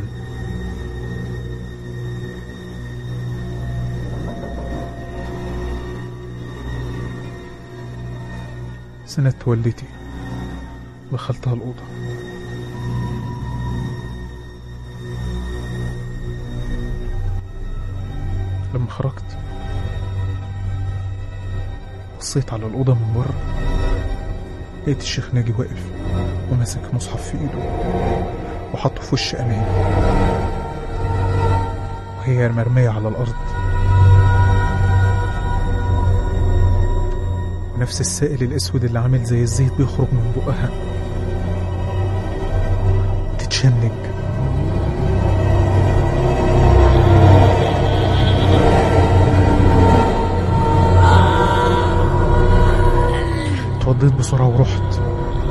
سنة والدتي دخلتها الأوضة لما خرجت بصيت على الأوضة من بره لقيت الشيخ ناجي واقف وماسك مصحف في إيده وحطه في وش أماني وهي مرمية على الأرض ونفس السائل الأسود اللي عامل زي الزيت بيخرج من بقها بتتشنج اتوضيت بسرعة ورحت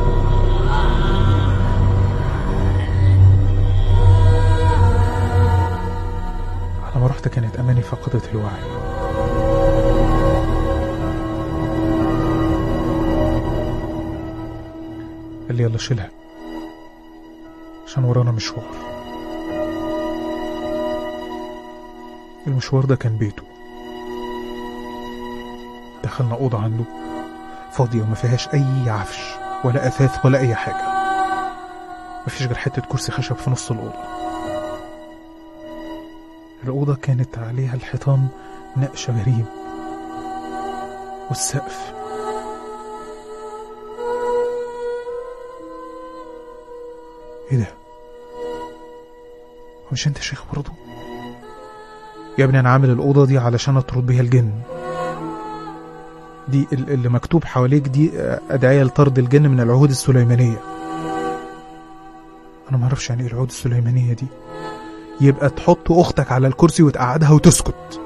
على ما رحت كانت أماني فقدت الوعي قال لي يلا شيلها عشان ورانا مشوار المشوار ده كان بيته دخلنا أوضة عنده فاضية وما فيهاش أي عفش ولا أثاث ولا أي حاجة مفيش غير حتة كرسي خشب في نص الأوضة الأوضة كانت عليها الحيطان نقش غريب والسقف ايه ده؟ هو مش انت شيخ برضه؟ يا ابني انا عامل الأوضة دي علشان اطرد بيها الجن دي ال- اللي مكتوب حواليك دي آه، أدعية لطرد الجن من العهود السليمانية أنا معرفش يعني إيه العهود السليمانية دي يبقى تحط أختك على الكرسي وتقعدها وتسكت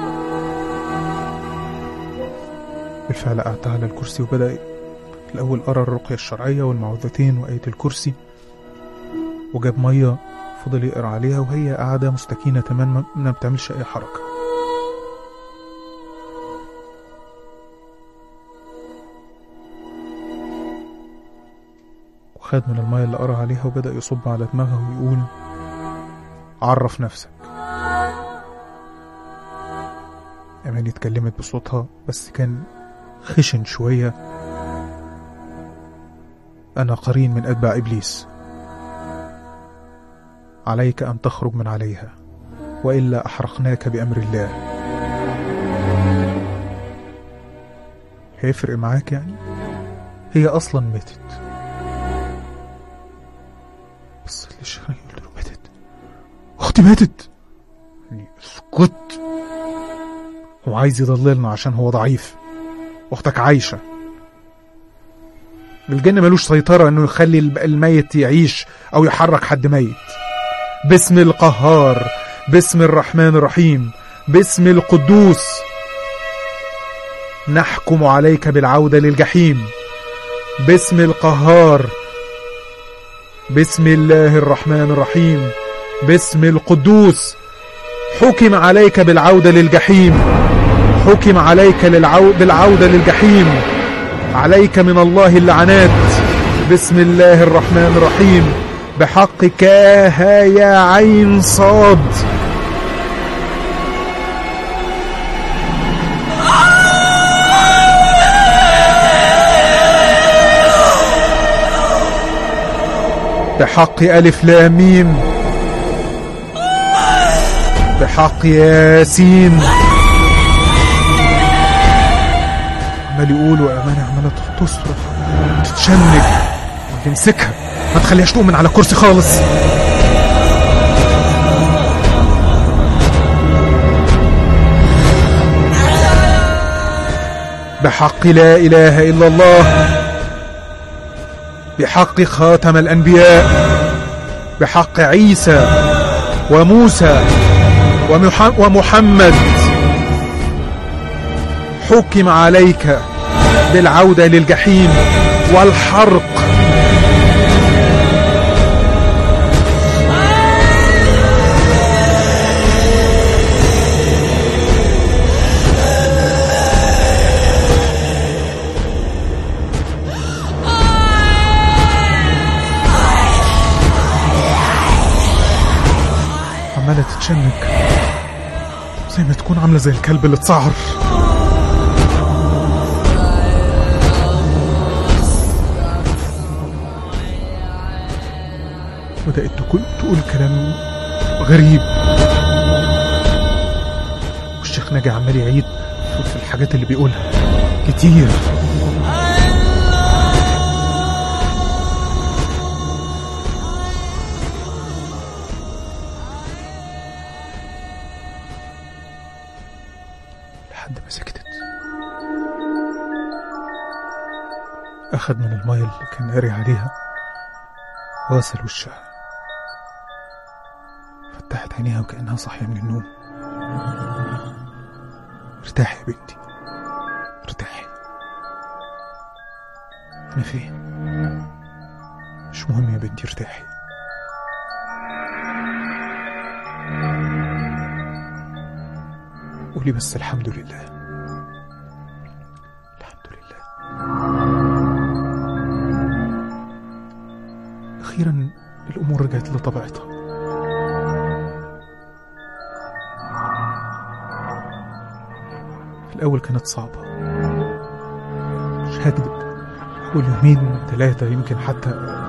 بالفعل قعدتها على الكرسي وبدأ الأول قرأ الرقية الشرعية والمعوذتين وآية الكرسي وجاب مية فضل يقرأ عليها وهي قاعدة مستكينة تماما ما بتعملش أي حركة وخد من المية اللي قرأ عليها وبدأ يصب على دماغها ويقول عرف نفسك أماني اتكلمت بصوتها بس كان خشن شوية أنا قرين من أتباع إبليس عليك أن تخرج من عليها وإلا أحرقناك بأمر الله هيفرق معاك يعني هي أصلا ماتت بص للشيخ قلت له ماتت أختي ماتت يعني اسكت هو عايز يضللنا عشان هو ضعيف أختك عايشة الجن ملوش سيطرة إنه يخلي الب- الميت يعيش أو يحرك حد ميت باسم القهار باسم الرحمن الرحيم باسم القدوس نحكم عليك بالعودة للجحيم باسم القهار بسم الله الرحمن الرحيم باسم القدوس حكم عليك بالعودة للجحيم حكم عليك للعو... بالعودة للجحيم عليك من الله اللعنات بسم الله الرحمن الرحيم بحق كاها يا عين صاد بحق ألف لام ميم بحق ياسين عمال يقول وأمانة عمالة تصرخ تتشنج تمسكها ما تخليهاش تقوم من على الكرسي خالص بحق لا إله إلا الله بحق خاتم الأنبياء بحق عيسى وموسى ومح- ومحمد حكم عليك بالعودة للجحيم والحرق عمالة تتشنج زي ما تكون عاملة زي الكلب اللي اتسعر بدأت تقول, تقول كلام غريب والشيخ ناجي عمال يعيد في- في الحاجات اللي بيقولها كتير لحد ما سكتت أخد من المية اللي كان قاري عليها غسل وشها فتحت عينيها وكأنها صاحية من النوم ارتاحي يا بنتي ارتاحي أنا فين مش مهم يا بنتي ارتاحي قولي بس الحمد لله الحمد لله أخيرا الأمور رجعت لطبيعتها في الأول كانت صعبة مش هكذب أول يومين ثلاثة يمكن حتى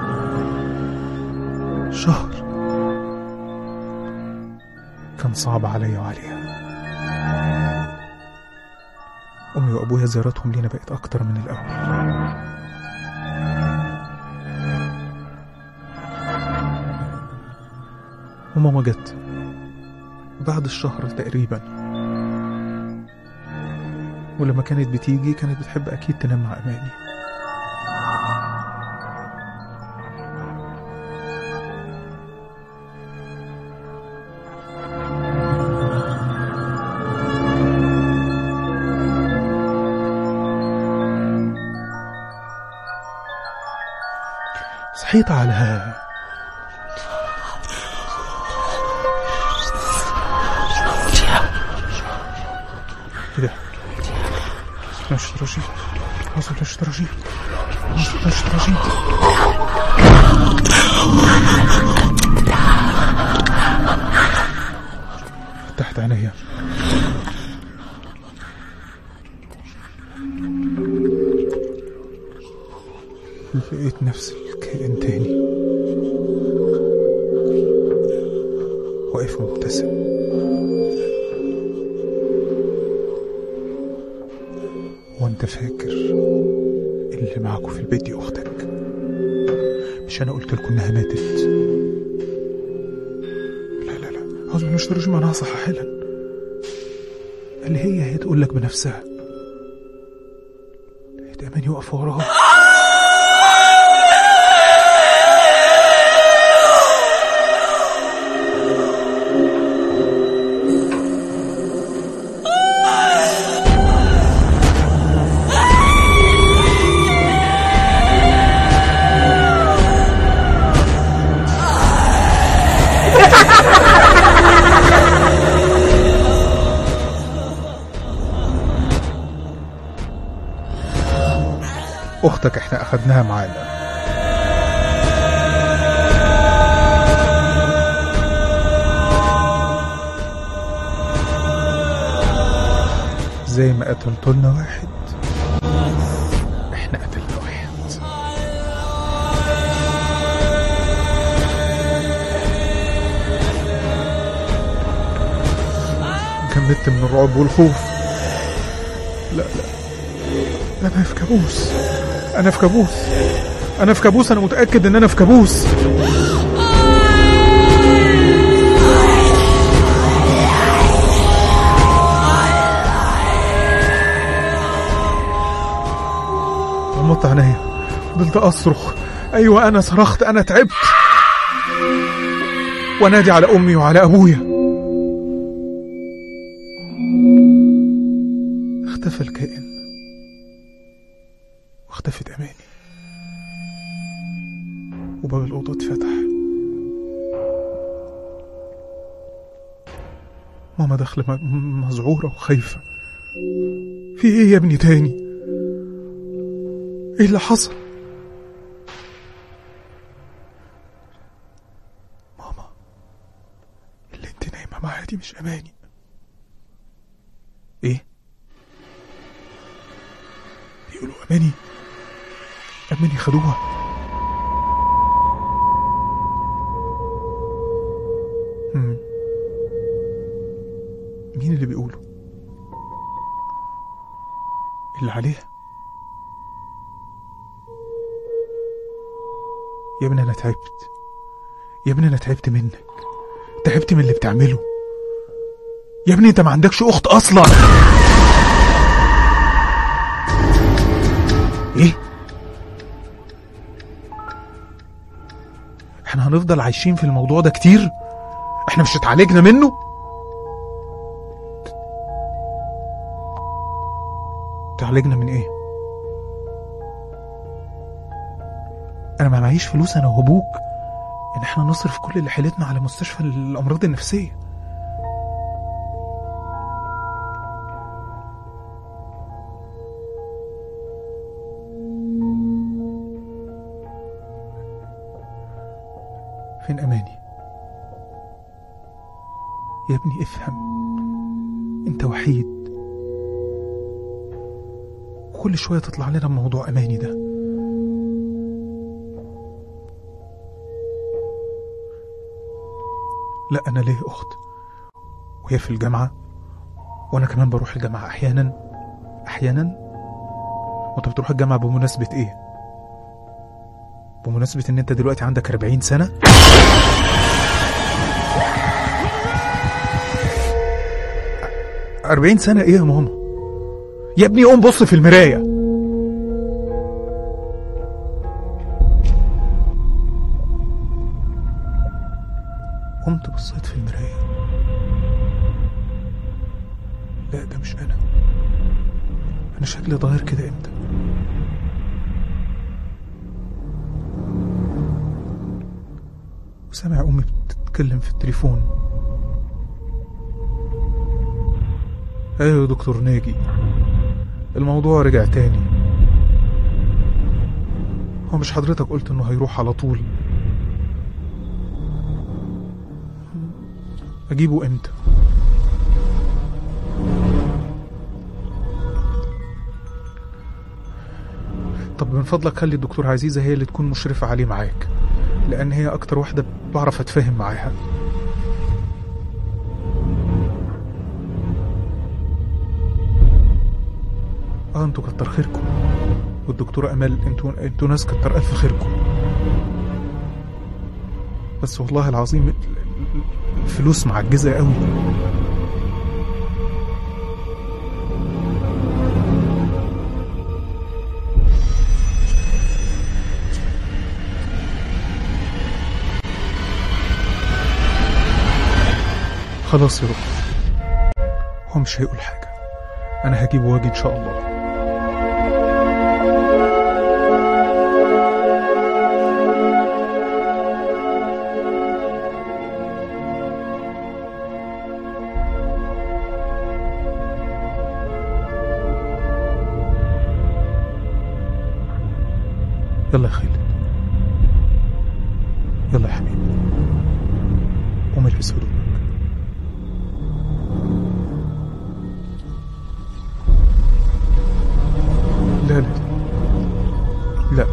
شهر كان صعب عليا وعليها أمي وأبويا زيارتهم لينا بقت أكتر من الأول وماما جت بعد الشهر تقريبا ولما كانت بتيجي كانت بتحب أكيد تنام مع أماني صحيت على ايه ده؟ مش رجيم أعوذ بالله من الرجيم أعوذ بالله من الرجيم فتحت عينيا لقيت نفس الكائن تاني واقف مبتسم وانت فاكر اللي معاكوا في البيت دي اختك مش انا قلت لكم انها ماتت لا لا لا اعوذ بالله من الشيطان الرجيم انا هصحى حالا اللي هي هي تقول لك بنفسها لقيت اماني واقفه وراها اختك احنا اخدناها معانا زي ما قتلت لنا واحد احنا قتلنا واحد جمدت من الرعب والخوف لا لا انا في كابوس انا في كابوس انا في كابوس انا متاكد ان انا في كابوس غمضت عينيا فضلت اصرخ ايوه انا صرخت انا تعبت وانادي على امي وعلى ابويا اختفى الكائن واختفت اماني وباب الاوضه اتفتح ماما داخله م- مذعوره وخايفه في ايه يا ابني تاني ايه اللي حصل ماما اللي انت نايمه معاها دي مش اماني ايه بيقولوا اماني اماني خدوها هم. مين اللي بيقوله اللي عليها يا ابني انا تعبت يا ابني انا تعبت منك تعبت من اللي بتعمله يا ابني انت ما عندكش اخت اصلا ايه احنا هنفضل عايشين في الموضوع ده كتير احنا مش اتعالجنا منه تعالجنا من ايه انا ما معيش فلوس انا وابوك ان احنا نصرف كل اللي حيلتنا على مستشفى الامراض النفسيه فين اماني يا ابني افهم انت وحيد وكل شويه تطلع لنا موضوع اماني ده لا انا ليه اخت وهي في الجامعه وانا كمان بروح الجامعه احيانا احيانا وانت بتروح الجامعه بمناسبه ايه بمناسبه ان انت دلوقتي عندك 40 سنه أربعين سنة إيه يا ماما؟ يا ابني قوم بص في المراية قمت بصيت في المراية لا ده مش أنا أنا شكلي اتغير كده إمتى؟ وسامع أمي بتتكلم في التليفون ايوه يا دكتور ناجي الموضوع رجع تاني هو مش حضرتك قلت انه هيروح على طول اجيبه امتى طب من فضلك خلي الدكتور عزيزة هي اللي تكون مشرفة عليه معاك لأن هي أكتر واحدة بعرف أتفاهم معاها اه انتوا كتر خيركم والدكتورة امال انتوا انتوا ناس كتر الف خيركم بس والله العظيم ال- ال- الفلوس معجزة قوي خلاص يا دكتور هو مش هيقول حاجة أنا هجيب واجي إن شاء الله يلا يا خالد يلا يا حبيبي قوم البس هدومك لا لا لا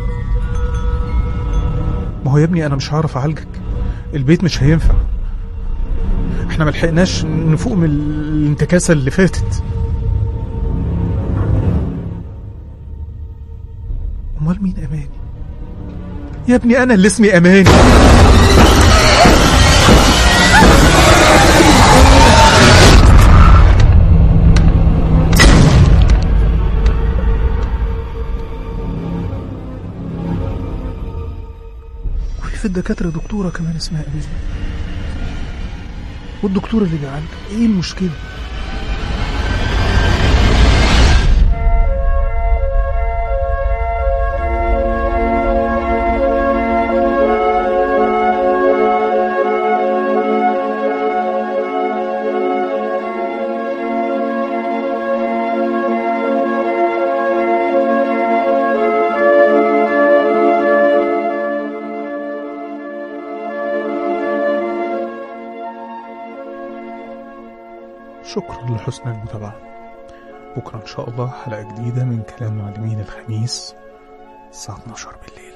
ما هو يا ابني انا مش هعرف اعالجك البيت مش هينفع احنا ملحقناش نفوق من الانتكاسة اللي فاتت امال مين اماني يا ابني انا اللي اسمي اماني في الدكاترة دكتورة كمان اسمها أمينة والدكتور اللي بيعالج ايه المشكلة؟ شكرا لحسن المتابعة بكرة إن شاء الله حلقة جديدة من كلام معلمين الخميس الساعة 12 بالليل